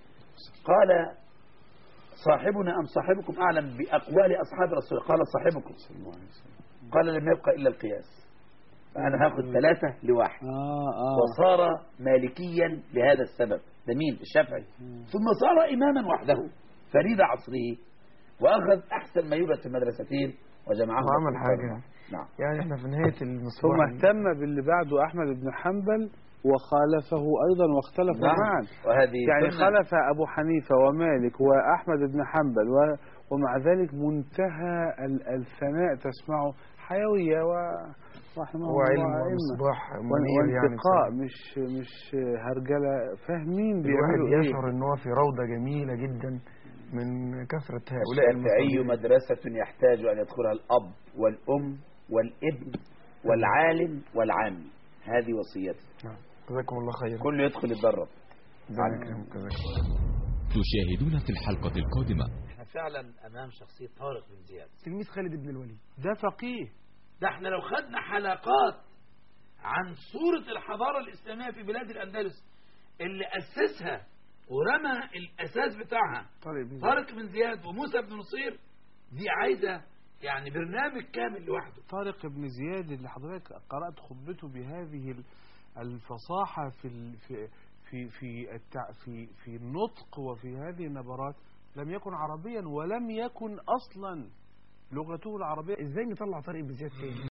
Speaker 3: قال صاحبنا أم صاحبكم أعلم بأقوال أصحاب رسول الله قال صاحبكم قال لم يبقى إلا القياس فأنا هاخد ثلاثة لواحد
Speaker 2: آه آه
Speaker 3: وصار مالكيا لهذا السبب ده مين الشافعي ثم صار إماما وحده فريد عصره وأخذ أحسن ما يوجد في المدرستين وجمعهم
Speaker 4: وعمل
Speaker 3: في
Speaker 4: حاجة.
Speaker 3: الجامعة. نعم
Speaker 4: يعني احنا في نهاية
Speaker 2: ثم
Speaker 4: المصباح
Speaker 2: اهتم باللي بعده أحمد بن حنبل وخالفه أيضا واختلفوا
Speaker 3: نعم.
Speaker 2: معا
Speaker 3: وهذه
Speaker 2: يعني
Speaker 3: سنة.
Speaker 2: خلف أبو حنيفة ومالك وأحمد بن حنبل و- ومع ذلك منتهى ال- الثناء تسمعه حيوية و رحمه
Speaker 4: هو
Speaker 2: الله
Speaker 4: علم
Speaker 2: أئمة.
Speaker 4: ومصباح
Speaker 2: وان-
Speaker 4: منير يعني
Speaker 2: وانتقاء
Speaker 4: بصراحة.
Speaker 2: مش مش هرجلة فاهمين
Speaker 4: الواحد
Speaker 2: بيعملوا ايه
Speaker 4: يشعر ان هو في روضة جميلة جدا من كثرة هؤلاء
Speaker 3: الشافعي
Speaker 4: المصلين.
Speaker 3: مدرسة يحتاج أن يدخلها الأب والأم والابن والعالم والعام هذه وصيته
Speaker 4: نعم. جزاكم الله خيرا
Speaker 3: كله يدخل يتدرب
Speaker 4: ربنا يكرمك. جزاكم الله
Speaker 5: تشاهدون في الحلقة القادمة
Speaker 6: احنا فعلا امام شخصيه طارق بن زياد
Speaker 4: تلميذ خالد بن الوليد
Speaker 2: ده فقيه
Speaker 6: ده احنا لو خدنا حلقات عن صورة الحضارة الإسلامية في بلاد الأندلس اللي أسسها ورمى الأساس بتاعها
Speaker 4: طارق بن زياد.
Speaker 6: طارق بن زياد وموسى بن نصير دي عايزة يعني برنامج كامل لوحده
Speaker 2: طارق بن زياد اللي حضرتك قرأت خطبته بهذه ال- الفصاحة في ال- في في في التع في في النطق وفي هذه النبرات لم يكن عربيا ولم يكن أصلا لغته العربية
Speaker 4: ازاي نطلع طارق بن زياد تاني